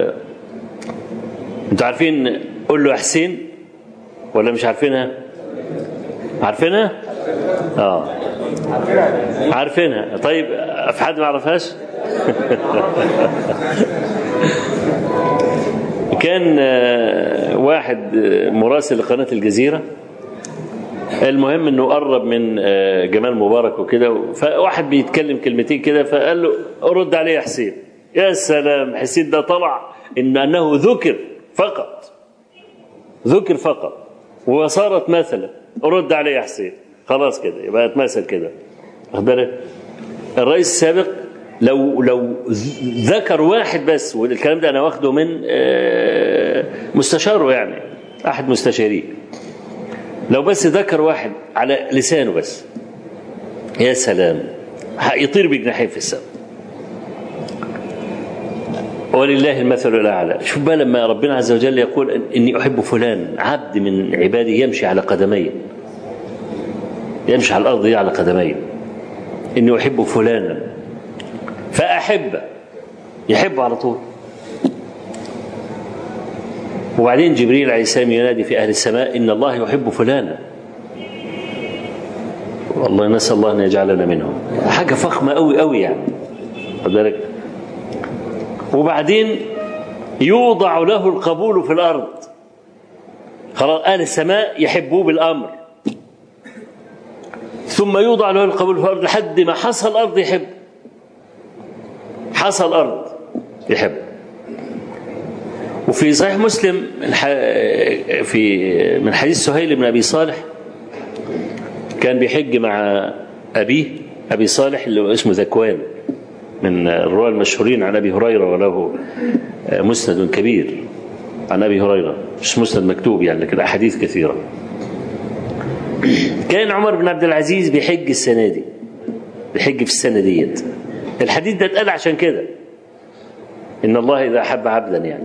انتوا عارفين قول له حسين ولا مش عارفينها عارفينها اه عارفينها طيب في حد ما يعرفهاش كان واحد مراسل لقناة الجزيرة المهم انه قرب من جمال مبارك وكده فواحد بيتكلم كلمتين كده فقال له رد عليه يا حسين يا سلام حسين ده طلع ان انه ذكر فقط ذكر فقط وصارت مثلا رد عليه يا حسين خلاص كده يبقى اتمثل كده واخد بالك الرئيس السابق لو لو ذكر واحد بس والكلام ده انا واخده من مستشاره يعني احد مستشاريه لو بس ذكر واحد على لسانه بس يا سلام يطير بجناحين في السماء ولله المثل الاعلى شوف بقى لما ربنا عز وجل يقول اني احب فلان عبد من عبادي يمشي على قدميه يمشي على الارض على قدميه اني احب فلانا فاحبه يحبه على طول وبعدين جبريل عليه السلام ينادي في اهل السماء ان الله يحب فلانا والله نسال الله ان يجعلنا منهم حاجه فخمه قوي قوي يعني بالك وبعدين يوضع له القبول في الارض خلاص اهل السماء يحبوه بالامر ثم يوضع له القبول في الارض لحد ما حصى الارض يحب حصى الارض يحب وفي صحيح مسلم من في من حديث سهيل بن ابي صالح كان بيحج مع ابيه ابي صالح اللي هو اسمه ذكوان من الرواه المشهورين عن ابي هريره وله مسند كبير عن ابي هريره مش مسند مكتوب يعني لكن احاديث كثيره كان عمر بن عبد العزيز بيحج السنه دي بيحج في السنه ديت الحديث ده اتقال عشان كده ان الله اذا احب عبدا يعني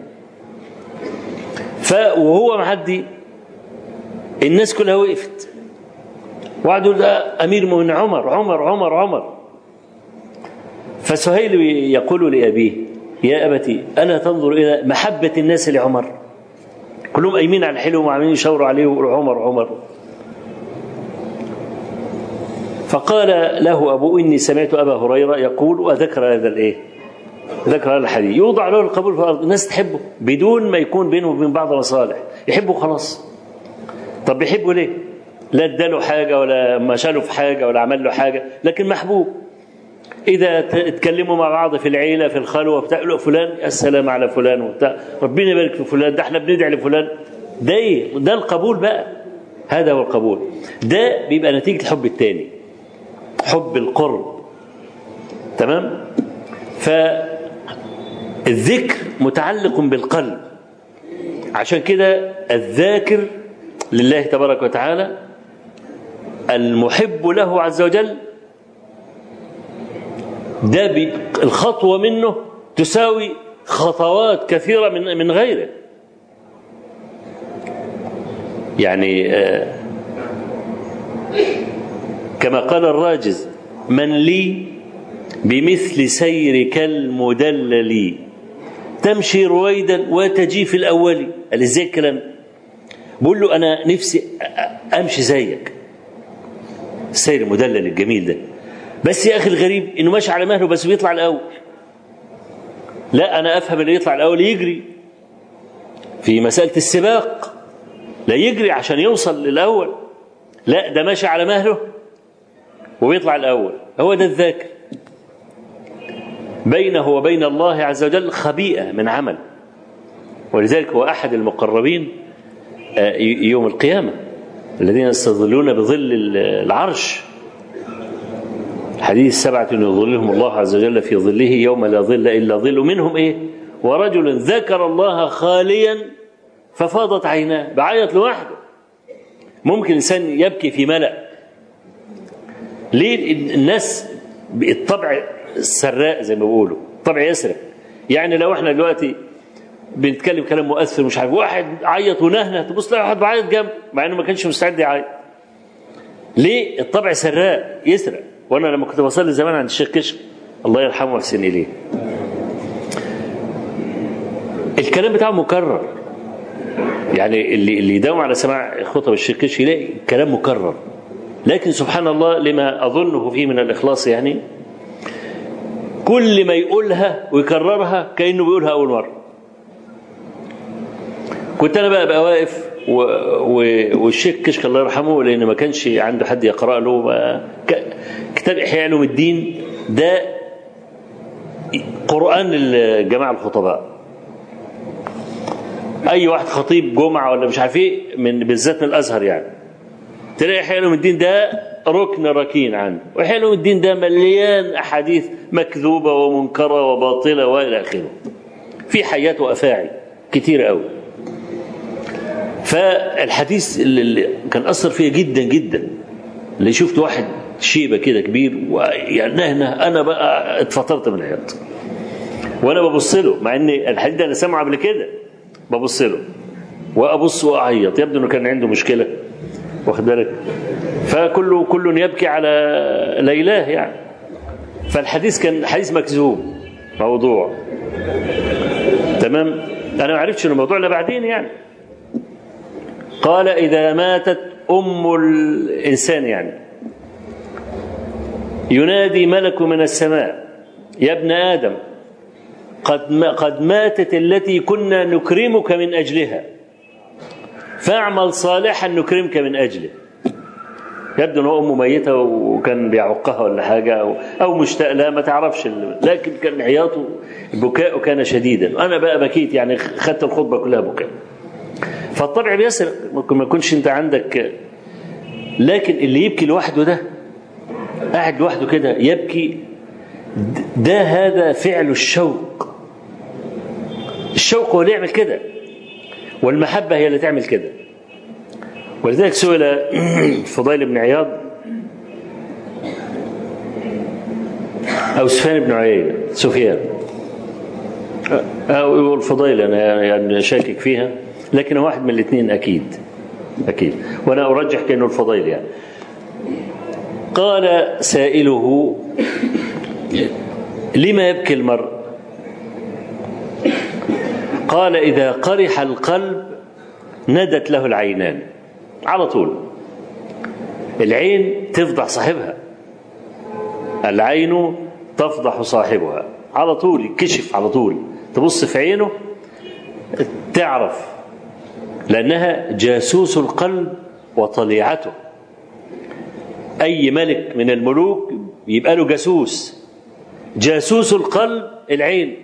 ف وهو معدي الناس كلها وقفت وقعدوا ده امير من عمر عمر عمر عمر فسهيل يقول لابيه يا ابتي الا تنظر الى محبه الناس لعمر كلهم قايمين على الحلو وعمالين يشاوروا عليه ويقولوا عمر عمر فقال له ابوه اني سمعت ابا هريره يقول وذكر هذا الايه ذكر هذا الحديث يوضع له القبول في الارض الناس تحبه بدون ما يكون بينه وبين بعض مصالح يحبه خلاص طب بيحبه ليه لا اداله حاجه ولا مشاله في حاجه ولا عمل له حاجه لكن محبوب اذا اتكلموا مع بعض في العيله في الخلوه بتاع له فلان السلام على فلان وبتاع ربنا يبارك في فلان ده احنا بندعي لفلان ده ايه ده القبول بقى هذا هو القبول ده بيبقى نتيجه الحب الثاني حب القرب تمام فالذكر متعلق بالقلب عشان كده الذاكر لله تبارك وتعالى المحب له عز وجل ده بي- الخطوة منه تساوي خطوات كثيرة من من غيره يعني آه، كما قال الراجز من لي بمثل سيرك المدلل تمشي رويدا وتجي في الأول قال ازاي الكلام بقول له أنا نفسي أ- أ- أمشي زيك السير المدلل الجميل ده بس يا أخي الغريب إنه ماشي على مهله بس بيطلع الأول لا أنا أفهم اللي يطلع الأول يجري في مسألة السباق لا يجري عشان يوصل للأول لا ده ماشي على مهله وبيطلع الأول هو ده الذاكر بينه وبين الله عز وجل خبيئة من عمل ولذلك هو أحد المقربين آه، ي- يوم القيامة الذين يستظلون بظل ال- العرش حديث سبعة يظلهم الله عز وجل في ظله يوم لا ظل إلا ظل منهم إيه ورجل ذكر الله خاليا ففاضت عيناه بعيط لوحده ممكن إنسان يبكي في ملأ ليه الناس الطبع السراء زي ما بيقولوا طبع يسرق يعني لو احنا دلوقتي بنتكلم كلام مؤثر مش عارف واحد عيط ونهنه تبص تلاقي واحد بعيط جنب مع انه ما كانش مستعد يعيط ليه الطبع سراء يسرق وانا لما كنت بصلي زمان عند الشيخ كشك الله يرحمه ويحسن اليه الكلام بتاعه مكرر يعني اللي اللي يداوم على سماع خطب الشيخ كشك يلاقي كلام مكرر لكن سبحان الله لما اظنه فيه من الاخلاص يعني كل ما يقولها ويكررها كانه بيقولها اول مره كنت انا بقى بقى واقف و... و... والشيخ كشك الله يرحمه لان ما كانش عنده حد يقرا له ما... ك... كتاب احياء علوم الدين ده قران الجماعه الخطباء اي واحد خطيب جمعه ولا مش عارف ايه من بالذات من الازهر يعني تلاقي احياء علوم الدين ده ركن ركين عنه واحياء علوم الدين ده مليان احاديث مكذوبه ومنكره وباطله والى اخره في حيات وافاعي كتير قوي فالحديث اللي اللي كان اثر فيا جدا جدا اللي شفت واحد شيبه كده كبير ويعني نهنه انا بقى اتفطرت من العياط وانا ببص له مع ان الحديث ده انا سامعه قبل كده ببص له وابص واعيط يبدو انه كان عنده مشكله واخد بالك فكله كل يبكي على ليلاه يعني فالحديث كان حديث مكذوب موضوع تمام انا ما عرفتش إن الموضوع الا بعدين يعني قال اذا ماتت ام الانسان يعني ينادي ملك من السماء يا ابن ادم قد ما قد ماتت التي كنا نكرمك من اجلها فاعمل صالحا نكرمك من اجله يبدو ان هو امه ميته وكان بيعقها ولا حاجه او او مشتاق لها ما تعرفش ال- لكن كان عياطه بكاؤه كان شديدا انا بقى بكيت يعني خدت الخطبه كلها بكاء فالطبع بيسرق ممكن ما يكونش انت عندك لكن اللي يبكي لوحده ده قاعد لوحده كده يبكي ده هذا فعل الشوق الشوق هو اللي يعمل كده والمحبة هي اللي تعمل كده ولذلك سئل فضيل بن عياض أو سفيان بن عيينة سفيان أو يقول فضيل أنا يعني شاكك فيها لكن هو واحد من الاثنين أكيد أكيد وأنا أرجح كأنه الفضيل يعني قال سائله لما يبكي المرء قال إذا قرح القلب ندت له العينان على طول العين تفضح صاحبها العين تفضح صاحبها على طول يكشف على طول تبص في عينه تعرف لأنها جاسوس القلب وطليعته أي ملك من الملوك يبقى له جاسوس جاسوس القلب العين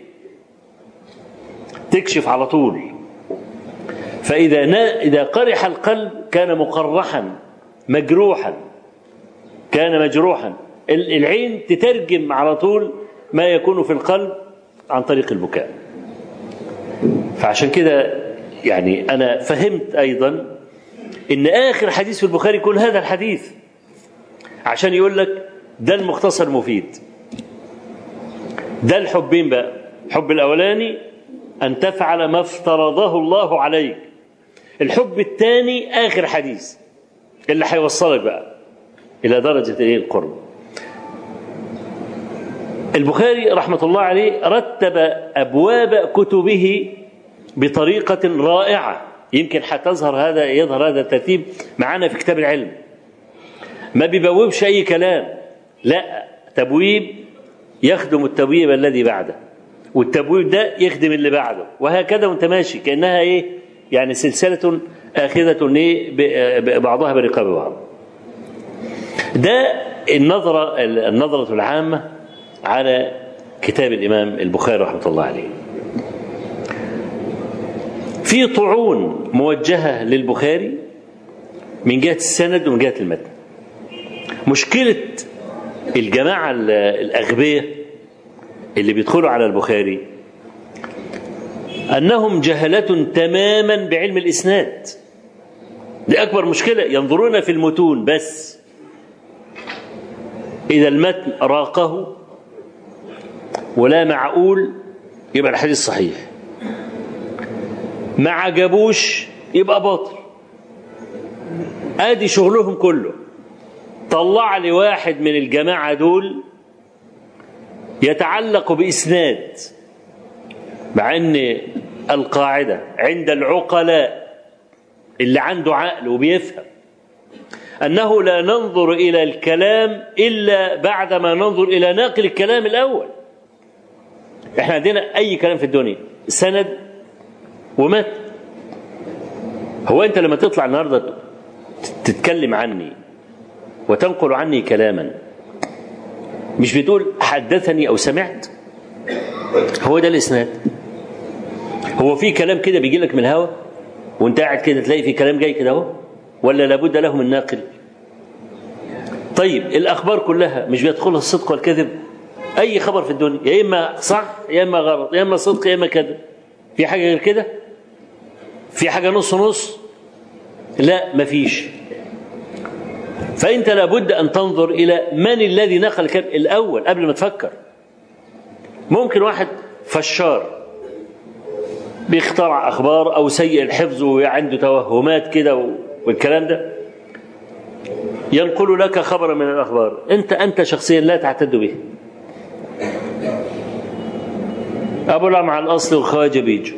تكشف على طول فإذا نا إذا قرح القلب كان مقرحا مجروحا كان مجروحا ال- العين تترجم على طول ما يكون في القلب عن طريق البكاء فعشان كده يعني أنا فهمت أيضا إن آخر حديث في البخاري يكون هذا الحديث عشان يقول لك ده المختصر مفيد ده الحبين بقى الحب الأولاني أن تفعل ما افترضه الله عليك الحب الثاني آخر حديث اللي هيوصلك بقى إلى درجة إيه القرب البخاري رحمة الله عليه رتب أبواب كتبه بطريقة رائعة يمكن حتظهر هذا يظهر هذا الترتيب معنا في كتاب العلم ما بيبوبش أي كلام لا تبويب يخدم التبويب الذي بعده والتبويب ده يخدم اللي بعده وهكذا وانت ماشي كأنها ايه يعني سلسلة آخذة ايه بعضها برقاب بعض ده النظرة النظرة العامة على كتاب الإمام البخاري رحمة الله عليه في طعون موجهة للبخاري من جهة السند ومن جهة المتن مشكلة الجماعة الأغبياء اللي بيدخلوا على البخاري أنهم جهلة تماما بعلم الإسناد دي أكبر مشكلة ينظرون في المتون بس إذا المتن راقه ولا معقول يبقى الحديث صحيح ما عجبوش يبقى باطل ادي شغلهم كله طلع لي واحد من الجماعة دول يتعلق بإسناد مع أن القاعدة عند العقلاء اللي عنده عقل وبيفهم أنه لا ننظر إلى الكلام إلا بعدما ننظر إلى ناقل الكلام الأول احنا عندنا أي كلام في الدنيا سند ومتن هو أنت لما تطلع النهاردة تتكلم عني وتنقل عني كلاما مش بتقول حدثني او سمعت هو ده الاسناد هو في كلام كده بيجي لك من الهوا وانت قاعد كده تلاقي في كلام جاي كده اهو ولا لابد له من ناقل طيب الاخبار كلها مش بيدخلها الصدق والكذب اي خبر في الدنيا يا اما صح يا اما غلط يا اما صدق يا اما كذب في حاجه غير كده في حاجه نص نص لا مفيش فأنت لابد أن تنظر إلى من الذي نقل الكلام الأول قبل ما تفكر ممكن واحد فشار بيخترع أخبار أو سيء الحفظ وعنده توهمات كده والكلام ده ينقل لك خبرا من الأخبار أنت أنت شخصيا لا تعتد به أبو مع الأصل والخواجة بيجوا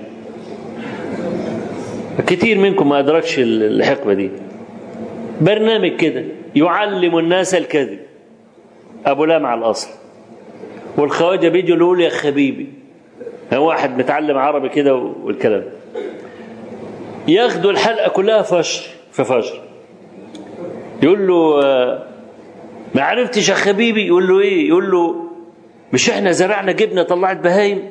كتير منكم ما أدركش الحقبة دي برنامج كده يعلم الناس الكذب ابو لامع الاصل والخواجه بيجوا يقول يا خبيبي هو واحد متعلم عربي كده والكلام ياخدوا الحلقه كلها فشر في فشر يقول له ما عرفتش يا خبيبي يقول له ايه يقول له مش احنا زرعنا جبنه طلعت بهايم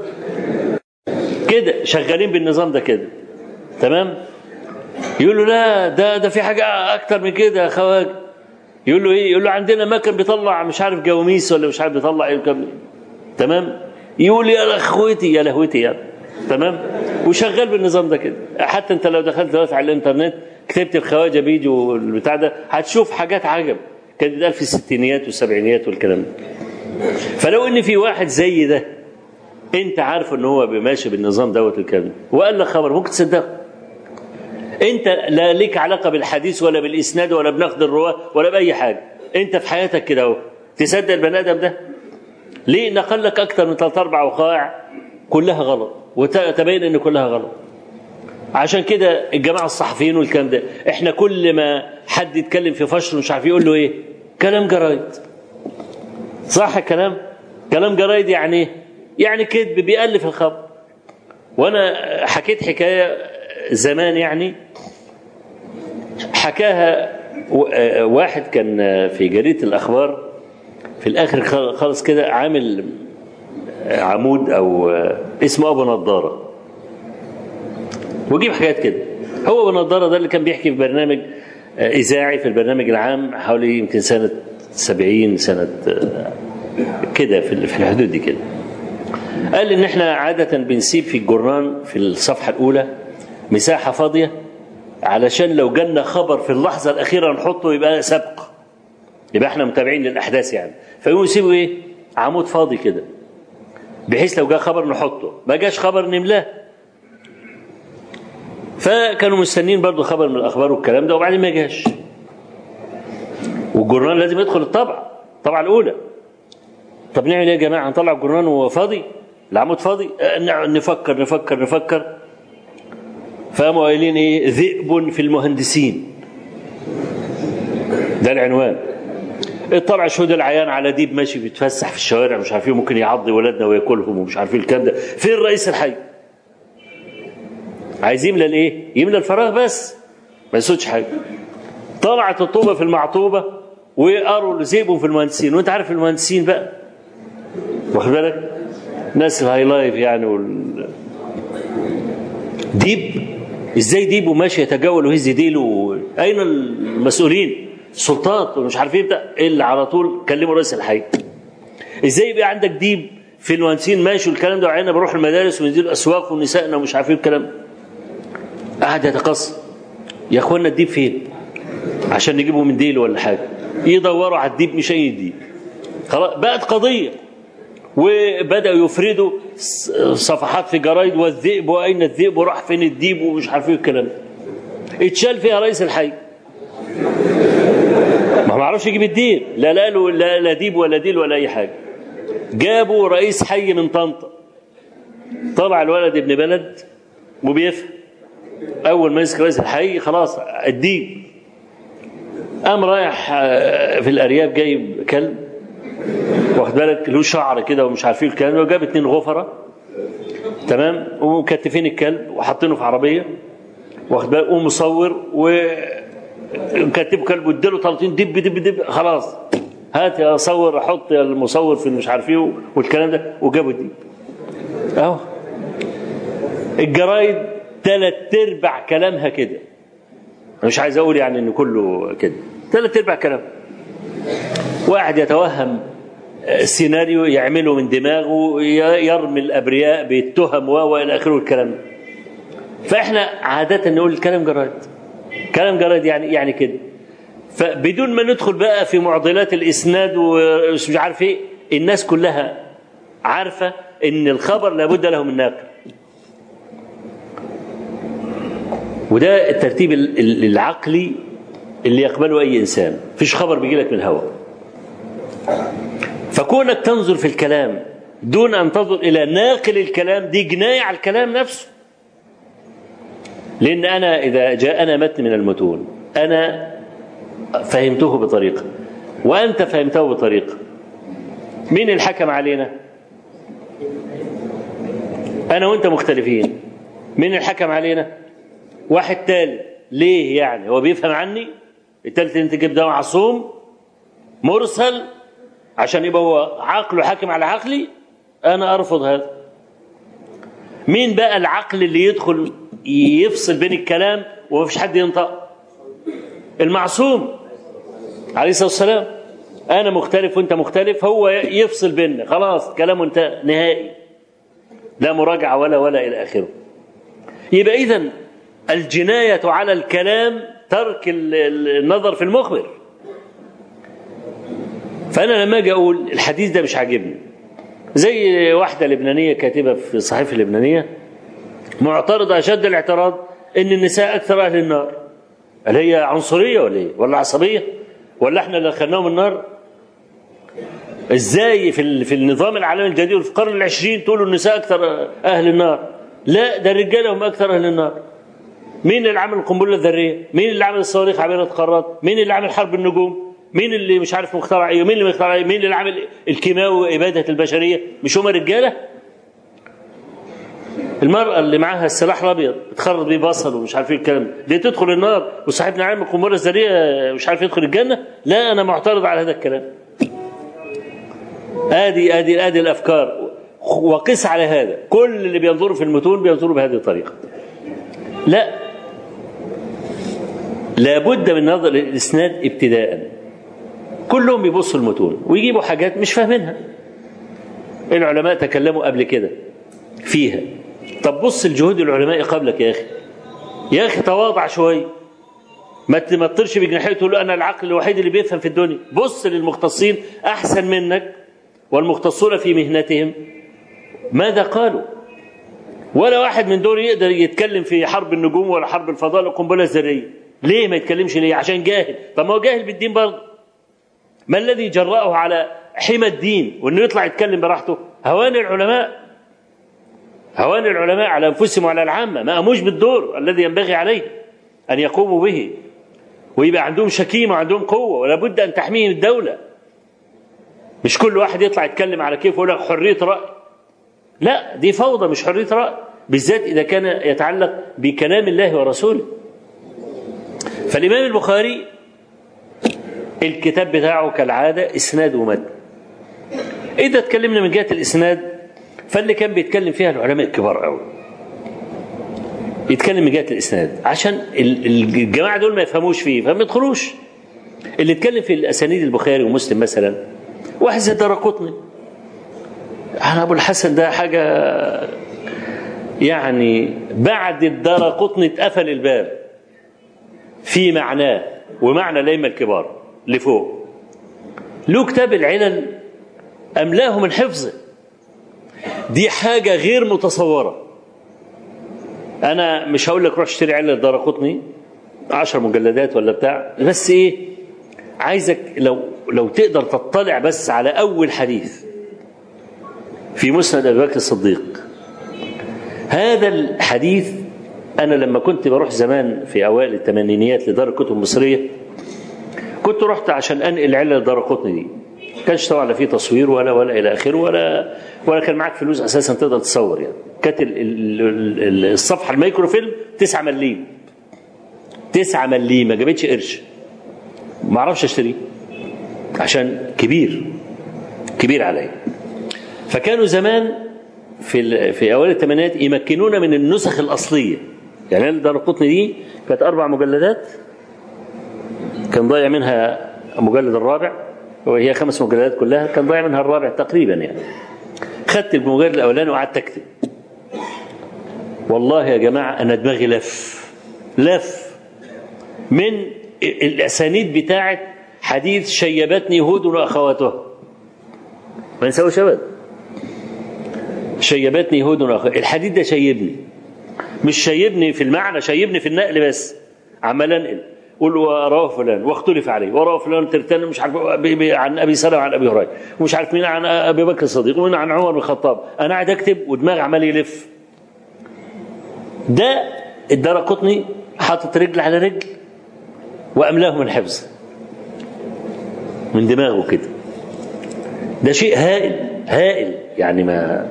كده شغالين بالنظام ده كده تمام يقول له لا ده ده في حاجه اكتر من كده يا خواجه يقول له ايه يقول له عندنا مكن بيطلع مش عارف جواميس ولا مش عارف بيطلع ايه كم تمام يقول يا اخوتي يا لهوتي يا تمام وشغال بالنظام ده كده حتى انت لو دخلت دلوقتي على الانترنت كتبت الخواجه بيجوا والبتاع ده هتشوف حاجات عجب كانت بتقال في الستينيات والسبعينيات والكلام ده فلو ان في واحد زي ده انت عارف ان هو ماشي بالنظام دوت الكلام وقال لك خبر ممكن تصدقه انت لا ليك علاقه بالحديث ولا بالاسناد ولا بنقد الرواه ولا باي حاجه انت في حياتك كده اهو تصدق البني ادم ده ليه نقل لك اكثر من ثلاث اربع وقائع كلها غلط وتبين ان كلها غلط عشان كده الجماعه الصحفيين والكلام ده احنا كل ما حد يتكلم في فشل مش عارف يقول له ايه كلام جرايد صح الكلام كلام جرايد يعني ايه يعني كذب بيألف الخبر وانا حكيت حكايه زمان يعني حكاها واحد كان في جريدة الأخبار في الآخر خالص كده عامل عمود أو اسمه أبو نضارة وجيب حاجات كده هو أبو نضارة ده اللي كان بيحكي في برنامج إذاعي في البرنامج العام حوالي يمكن سنة سبعين سنة كده في الحدود دي كده قال إن إحنا عادة بنسيب في الجرنان في الصفحة الأولى مساحة فاضية علشان لو جالنا خبر في اللحظة الأخيرة نحطه يبقى سبق يبقى احنا متابعين للاحداث يعني فيقوموا يسيبوا ايه عمود فاضي كده بحيث لو جاء خبر نحطه ما جاش خبر نملاه فكانوا مستنيين برضو خبر من الاخبار والكلام ده وبعدين ما جاش والجورنال لازم يدخل الطبعه الطبعه الاولى طب نعمل ايه يا جماعه هنطلع الجورنال وهو فاضي العمود فاضي آه، نفكر نفكر نفكر فقاموا قايلين ايه ذئب في المهندسين ده العنوان اطلع شهود العيان على ديب ماشي بيتفسح في الشوارع مش عارفين ممكن يعضي ولادنا وياكلهم ومش عارفين الكلام ده فين رئيس الحي عايز يملى الايه يملى الفراغ بس ما يسودش حاجه طلعت الطوبه في المعطوبه وقروا ذئبهم في المهندسين وانت عارف المهندسين بقى واخد بالك ناس الهاي لايف يعني وال... ديب ازاي ديب وماشي يتجول ويهز ديله اين المسؤولين السلطات ومش عارفين بتاع اللي على طول كلموا رئيس الحي ازاي يبقى عندك ديب في المهندسين ماشي والكلام ده وعينا بروح المدارس ونزيل الاسواق ونسائنا ومش عارفين الكلام قاعد يتقص يا اخوانا الديب فين عشان نجيبه من ديل ولا حاجه يدوروا على الديب مش اي ديب خلاص بقت قضيه وبداوا يفردوا صفحات في جرايد والذئب واين الذئب وراح فين الديب ومش عارفين الكلام اتشال فيها رئيس الحي ما ما عرفش يجيب الدين لا لا له لا, لا ديب ولا ديل ولا اي حاجه جابوا رئيس حي من طنطا طلع الولد ابن بلد وبيفهم اول ما يمسك رئيس الحي خلاص الديب قام رايح في الارياف جايب كلب واخد بالك له شعر كده ومش عارفين الكلام ده وجاب اتنين غفره تمام ومكتفين الكلب وحاطينه في عربيه واخد بالك ومصور وكاتبه كلب واداله طلطين دب دب دب خلاص هات يا صور حط يا المصور في مش عارف ايه والكلام ده وجابوا الديب اهو الجرايد ثلاث ارباع كلامها كده مش عايز اقول يعني ان كله كده ثلاث ارباع كلام واحد يتوهم سيناريو يعمله من دماغه يرمي الابرياء بالتهم و الى اخره الكلام ده فاحنا عاده نقول الكلام جرايد كلام جرايد يعني يعني كده فبدون ما ندخل بقى في معضلات الاسناد ومش عارف ايه الناس كلها عارفه ان الخبر لابد له من ناقل وده الترتيب العقلي اللي يقبله اي انسان فيش خبر بيجي لك من الهواء فكونك تنظر في الكلام دون ان تنظر الى ناقل الكلام دي جنايه على الكلام نفسه لان انا اذا جاءنا متن من المتون انا فهمته بطريقه وانت فهمته بطريقه مين الحكم علينا انا وانت مختلفين مين الحكم علينا واحد تالت ليه يعني هو بيفهم عني التالت انت جيب ده معصوم مرسل عشان يبقى هو عقله حاكم على عقلي انا ارفض هذا مين بقى العقل اللي يدخل يفصل بين الكلام ومفيش حد ينطق المعصوم عليه الصلاه والسلام انا مختلف وانت مختلف هو يفصل بيننا خلاص كلامه انتهى نهائي لا مراجعه ولا ولا الى اخره يبقى اذا الجنايه على الكلام ترك النظر في المخبر فانا لما اجي اقول الحديث ده مش عاجبني زي واحده لبنانيه كاتبه في الصحيفه اللبنانيه معترضه اشد الاعتراض ان النساء اكثر اهل النار هل هي عنصريه ولا ايه ولا عصبيه ولا احنا اللي دخلناهم النار ازاي في في النظام العالمي الجديد في القرن العشرين تقولوا النساء اكثر اهل النار لا ده الرجاله هم اكثر اهل النار مين اللي عمل القنبله الذريه مين اللي عمل الصواريخ عباره قارات مين اللي عمل حرب النجوم مين اللي مش عارف مخترع ايه مين اللي مخترع ايه مين اللي عامل الكيماوي واباده البشريه مش هم رجاله المرأة اللي معاها السلاح الأبيض تخرط بيه بصل ومش عارف ايه الكلام دي تدخل النار وصاحبنا عامل القنبلة الذرية مش عارف يدخل الجنة لا أنا معترض على هذا الكلام آدي آدي آدي الأفكار وقس على هذا كل اللي بينظروا في المتون بينظروا بهذه الطريقة لا لابد من نظر الإسناد ابتداءً كلهم بيبصوا المتون ويجيبوا حاجات مش فاهمينها العلماء تكلموا قبل كده فيها طب بص الجهود العلماء قبلك يا اخي يا اخي تواضع شوي ما تمطرش بجناحيه تقول انا العقل الوحيد اللي بيفهم في الدنيا بص للمختصين احسن منك والمختصون في مهنتهم ماذا قالوا ولا واحد من دول يقدر يتكلم في حرب النجوم ولا حرب الفضاء ولا القنبله الذريه ليه ما يتكلمش ليه عشان جاهل طب ما هو جاهل بالدين برضه ما الذي جرأه على حمى الدين وانه يطلع يتكلم براحته هوان العلماء هوان العلماء على انفسهم وعلى العامه ما قاموش بالدور الذي ينبغي عليه ان يقوموا به ويبقى عندهم شكيمه وعندهم قوه ولا بد ان تحميهم الدوله مش كل واحد يطلع يتكلم على كيف يقول لك حريه راي لا دي فوضى مش حريه راي بالذات اذا كان يتعلق بكلام الله ورسوله فالامام البخاري الكتاب بتاعه كالعاده اسناد ومتن اذا اتكلمنا من جهه الاسناد فاللي كان بيتكلم فيها العلماء الكبار قوي يتكلم من جهه الاسناد عشان الجماعه دول ما يفهموش فيه فما يدخلوش اللي اتكلم في الاسانيد البخاري ومسلم مثلا واحد زي الدرقطني انا ابو الحسن ده حاجه يعني بعد الدرقطني اتقفل الباب في معناه ومعنى الائمه الكبار لفوق له كتاب العلل املاه من حفظه دي حاجه غير متصوره انا مش هقول لك روح اشتري علة الدرقطني عشر مجلدات ولا بتاع بس ايه عايزك لو لو تقدر تطلع بس على اول حديث في مسند ابي بكر الصديق هذا الحديث انا لما كنت بروح زمان في اوائل الثمانينيات لدار الكتب المصريه كنت رحت عشان انقل علة الدرقطني دي كانش طبعا لا في تصوير ولا ولا الى اخره ولا ولا كان معاك فلوس اساسا تقدر تصور يعني كانت الصفحه الميكرو فيلم 9 مليم 9 مليم ما جابتش قرش ما اعرفش اشتريه عشان كبير كبير عليا فكانوا زمان في في اوائل الثمانينات يمكنونا من النسخ الاصليه يعني انا الدرقطني دي كانت اربع مجلدات كان ضايع منها المجلد الرابع وهي خمس مجلدات كلها كان ضايع منها الرابع تقريبا يعني خدت المجلد الاولاني وقعدت اكتب والله يا جماعه انا دماغي لف لف من الاسانيد بتاعه حديث شيبتني هود واخواتها ما نسويش ابدا شيبتني هود واخواتها الحديث ده شيبني مش شيبني في المعنى شيبني في النقل بس عمال انقل قول ورواه فلان واختلف عليه ورواه فلان ترتان مش عارف عن ابي سلمه عن ابي هريره ومش عارف مين عن ابي بكر الصديق ومين عن عمر بن الخطاب انا قاعد اكتب ودماغي عمال يلف ده الدرقطني حاطط رجل على رجل واملاه من حفظ من دماغه كده ده شيء هائل هائل يعني ما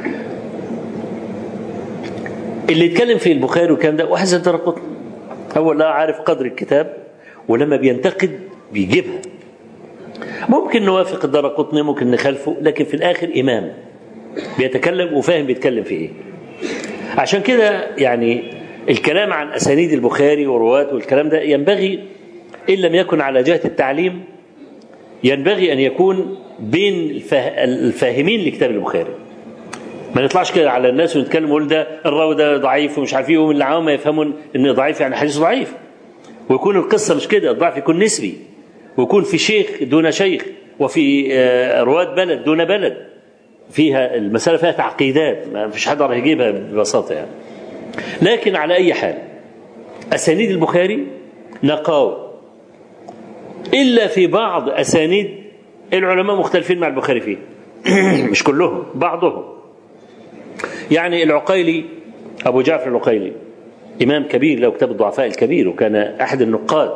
اللي يتكلم في البخاري والكلام ده واحد زي الدرقطني هو لا عارف قدر الكتاب ولما بينتقد بيجيبها ممكن نوافق الدرقطني ممكن نخالفه لكن في الاخر امام بيتكلم وفاهم بيتكلم في ايه عشان كده يعني الكلام عن اسانيد البخاري ورواته والكلام ده ينبغي ان لم يكن على جهه التعليم ينبغي ان يكون بين الفاهمين لكتاب البخاري ما نطلعش كده على الناس ونتكلم ونقول ده الراوي ده ضعيف ومش عارف ايه ومن العوام يفهمون ان ضعيف يعني حديث ضعيف ويكون القصه مش كده الضعف يكون نسبي ويكون في شيخ دون شيخ وفي رواد بلد دون بلد فيها المسألة فيها تعقيدات ما فيش حد يقدر يجيبها ببساطة يعني لكن على أي حال أسانيد البخاري نقاوة إلا في بعض أسانيد العلماء مختلفين مع البخاري فيه مش كلهم بعضهم يعني العقيلي أبو جعفر العقيلي إمام كبير له كتاب الضعفاء الكبير وكان أحد النقاد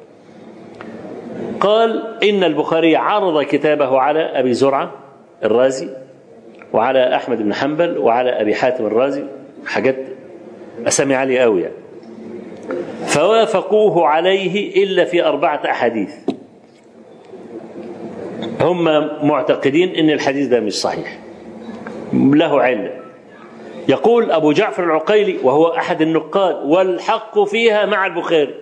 قال إن البخاري عرض كتابه على أبي زرعة الرازي وعلى أحمد بن حنبل وعلى أبي حاتم الرازي حاجات أسامي عالية أوي يعني فوافقوه عليه إلا في أربعة أحاديث هم معتقدين أن الحديث ده مش صحيح له علة يقول أبو جعفر العقيلي وهو أحد النقاد والحق فيها مع البخاري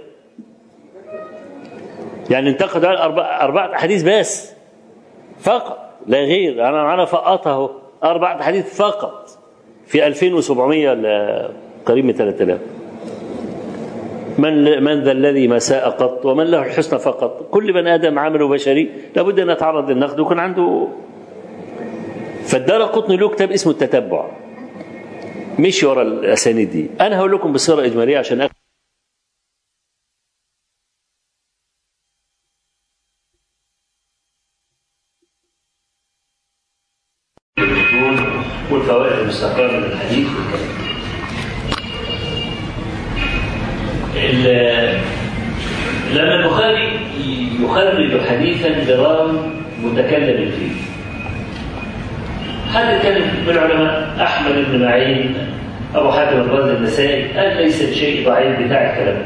يعني انتقد أربعة, أربعة أحاديث بس فقط لا غير أنا أنا فقطه أربعة أحاديث فقط في 2700 ولا قريب من 3000 من من ذا الذي ما ساء قط ومن له الحسنى فقط كل بني ادم عمله بشري لابد ان يتعرض للنقد ويكون عنده فالدار قطني له كتاب اسمه التتبع مشي ورا الاسانيد دي انا هقول لكم بصيغه اجماليه عشان أخ... والفوائد المستقره من الحديث لما البخاري يخرج حديثا براوي متكلم فيه حد اتكلم من العلماء احمد بن معين ابو حاتم الرازي النسائي قال ليس بشيء ضعيف بتاع الكلام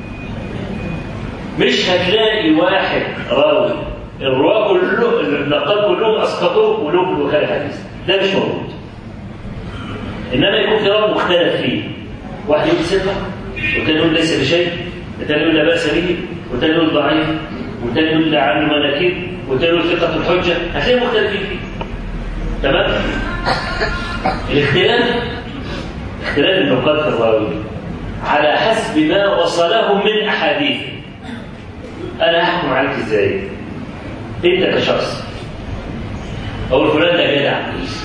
مش هتلاقي واحد راوي الرواه كلهم النقاد كلهم اسقطوه ولهم في البخاري حديث ده مش موجود انما يكون في راوي مختلف فيه واحد يقول ثقه والتاني يقول ليس بشيء والتاني يقول لا باس به والتاني يقول ضعيف والتاني يقول عنه مناكير والتاني يقول ثقه الحجه هتلاقي مختلفين فيه تمام الاختلاف اختلاف النقاد في الراوي على حسب ما وصله من احاديث انا هحكم عليك ازاي انت كشخص اقول فلان ده جدع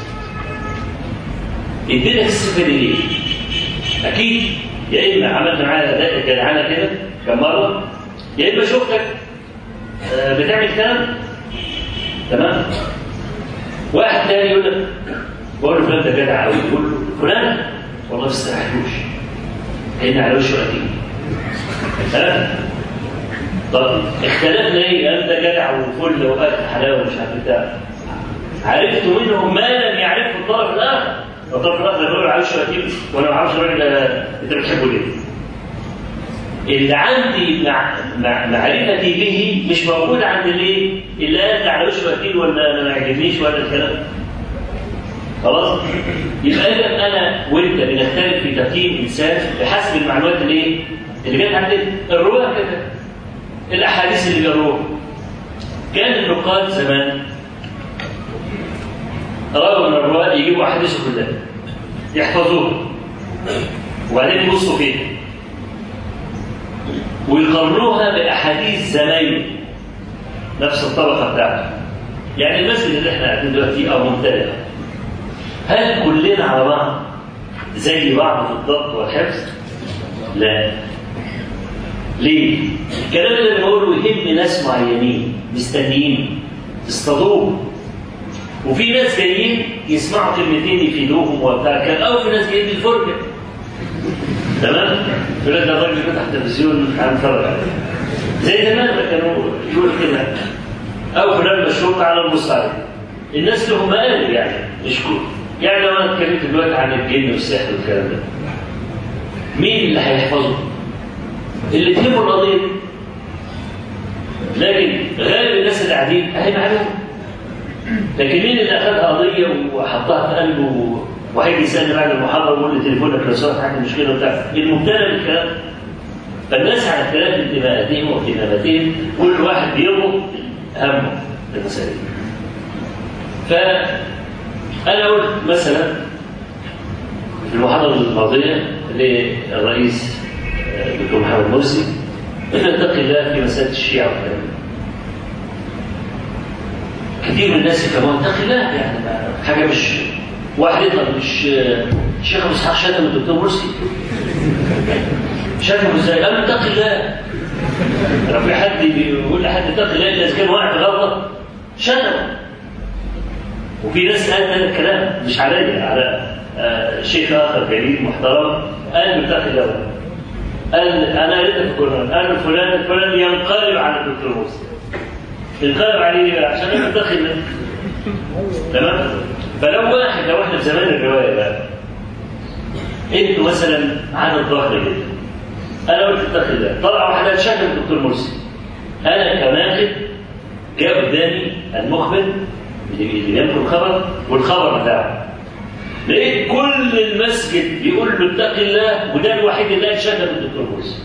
اديتك الصفه دي ليه؟ اكيد يا اما عملت معايا جدعانه كده كم مره يا اما شفتك بتعمل كلام تمام واحد تاني يقول لك بقول له فلان ده جدع قوي يقول له فلان والله ما استريحلوش كان على وشه قديم طب اختلفنا ايه قال ده جدع وفل واكل حلاوه ومش عارف بتاع عرفت منهم ما لم يعرفه الطرف الاخر الطرف الاخر يقول على وشه قديم وانا ما اعرفش الراجل انت بتحبه ليه اللي عندي مع... مع... معرفتي به مش موجود عند الايه؟ اللي قال على وشه وكيل ولا ما يعجبنيش ولا الكلام خلاص؟ يبقى اذا انا وانت بنختلف في تقييم انسان بحسب المعلومات اللي ايه؟ اللي جت عندنا الرواه كده الاحاديث اللي جروها كان النقاد زمان رغم من الرواه يجيبوا احاديثه كلها يحفظوها وبعدين يبصوا فيها ويقارنوها باحاديث زمايله نفس الطبقه بتاعته يعني المسجد اللي احنا قاعدين دلوقتي فيه او ممتلئ هل كلنا على بعض زي بعض في الضبط والحفظ؟ لا ليه؟ الكلام اللي بقوله يهم ناس معينين مستنيين اصطادوه وفي ناس جايين يسمعوا كلمتين يفيدوهم وبتاع كده او في ناس جايين للفرجه تمام؟ يقول لك ده الراجل فتح تلفزيون هنتفرج عليه زي زمان ما كانوا يقول كده او فلان مشهور على المستعد الناس لهم مقالب يعني مش كل يعني لو انا اتكلمت دلوقتي عن الجن والسحر والكلام ده مين اللي هيحفظه؟ اللي تهمه القضيه لكن غالب الناس اللي قاعدين اهي معلومه لكن مين اللي اخذها قضيه وحطها في قلبه وهيجي يسالني بعد المحاضره ويقول لي تليفونك لو سمحت عندي مشكله وبتاع المبتلى بالكلام فالناس على اختلاف انتماءاتهم واهتماماتهم كل واحد بيربط همه بالمسائل فانا قلت مثلا في المحاضره الماضيه للرئيس الدكتور محمد مرسي ان نتقي الله في مساله الشيعه والكلام كثير من الناس يفهمون اتقي الله يعني حاجه مش واحد يطلب مش الشيخ ابو اسحاق شتم الدكتور مرسي شتمه ازاي؟ قال اتقي الله لو في حد بيقول لحد اتقي الله اذا كان واقع في غلطه شتمه وفي ناس قالت هذا الكلام مش عليا على شيخ اخر جليل محترم قال اتقي الله قال انا قريت في القران قال فلان الفلاني ينقلب على الدكتور مرسي ينقلب عليه عشان يتقي الله تمام فلو واحد لو احنا في زمان الروايه بقى انتوا مثلا عن الظهر جدا انا قلت اتقي الله طلع واحد قال شكل الدكتور مرسي انا كناقد جاء قدامي المخبر اللي بينقل الخبر والخبر بتاعه لقيت كل المسجد يقول له اتق الله وده الوحيد اللي قال شتم الدكتور مرسي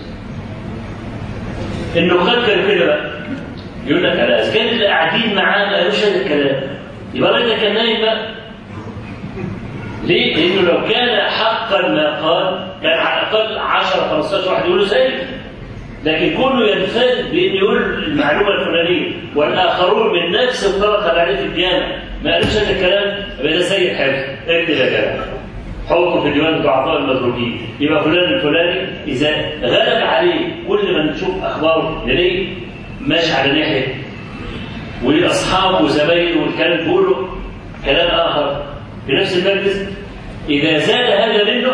النقاد كانوا كده بقى يقول لك على اذا كان اللي قاعدين معاه ما قالوش هذا الكلام يبقى الراجل كان نايم بقى ليه؟ لانه لو كان حقا ما قال كان على الاقل 10 15 واحد يقولوا زيه لكن كونه ينفرد بأن يقول المعلومة الفلانية والآخرون من نفس الطبقة اللي عليه في الجامع ما قالوش هذا الكلام يبقى ده سيء حفظ اكتب يا جماعة حطه في ديوان ضعفاء المتروكين يبقى فلان الفلاني إذا غلب عليه كل ما نشوف أخباره يلاقيه ماشي على ناحية ولأصحابه وزمايله والكلام بيقولوا كلام آخر في نفس المجلس إذا زاد هذا منه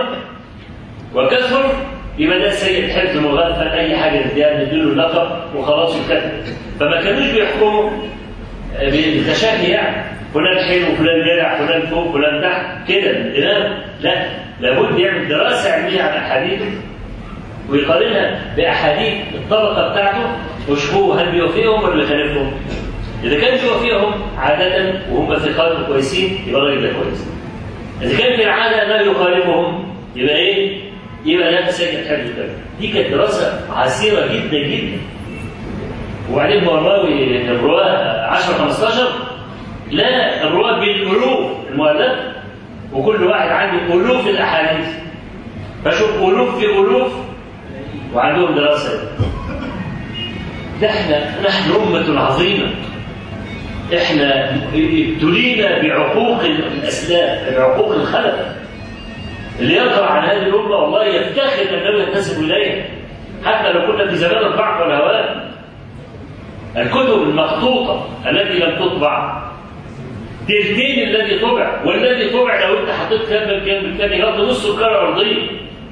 وكثر يبقى ده سيء حفظ مغفل أي حاجة نديها نديله اللقب وخلاص يكتب فما كانوش بيحكموا بالتشهي يعني فلان حلو فلان جدع فلان فوق فلان تحت كده الإمام لا لابد يعمل دراسة علمية عن أحاديثه ويقارنها بأحاديث الطبقة بتاعته ويشوفوا هل بيوفيهم ولا بيخالفهم إذا كان بيوفيهم عادة وهم ثقات كويسين يبقى الراجل ده كويس إذا كان في العادة لا يخالفهم يبقى إيه؟ يبقى ده ساكت حفظ الدم دي كانت دراسة عسيرة جدا جدا وبعدين هو الراوي الرواه 10 15 لا الرواه بالالوف المؤلفه وكل واحد عنده الوف الاحاديث فشوف الوف في الوف وعندهم دراسه ده احنا نحن امه عظيمه احنا ابتلينا بعقوق الاسلاف بعقوق الخلف اللي يقرا عن هذه الامه والله يفتخر انه ينتسب اليها حتى لو كنا في زمان الضعف والهوان الكتب المخطوطة التي لم تطبع تلتين الذي طبع والذي طبع لو انت حطيت كام بالكام بالكام يغطي نص الكرة الأرضية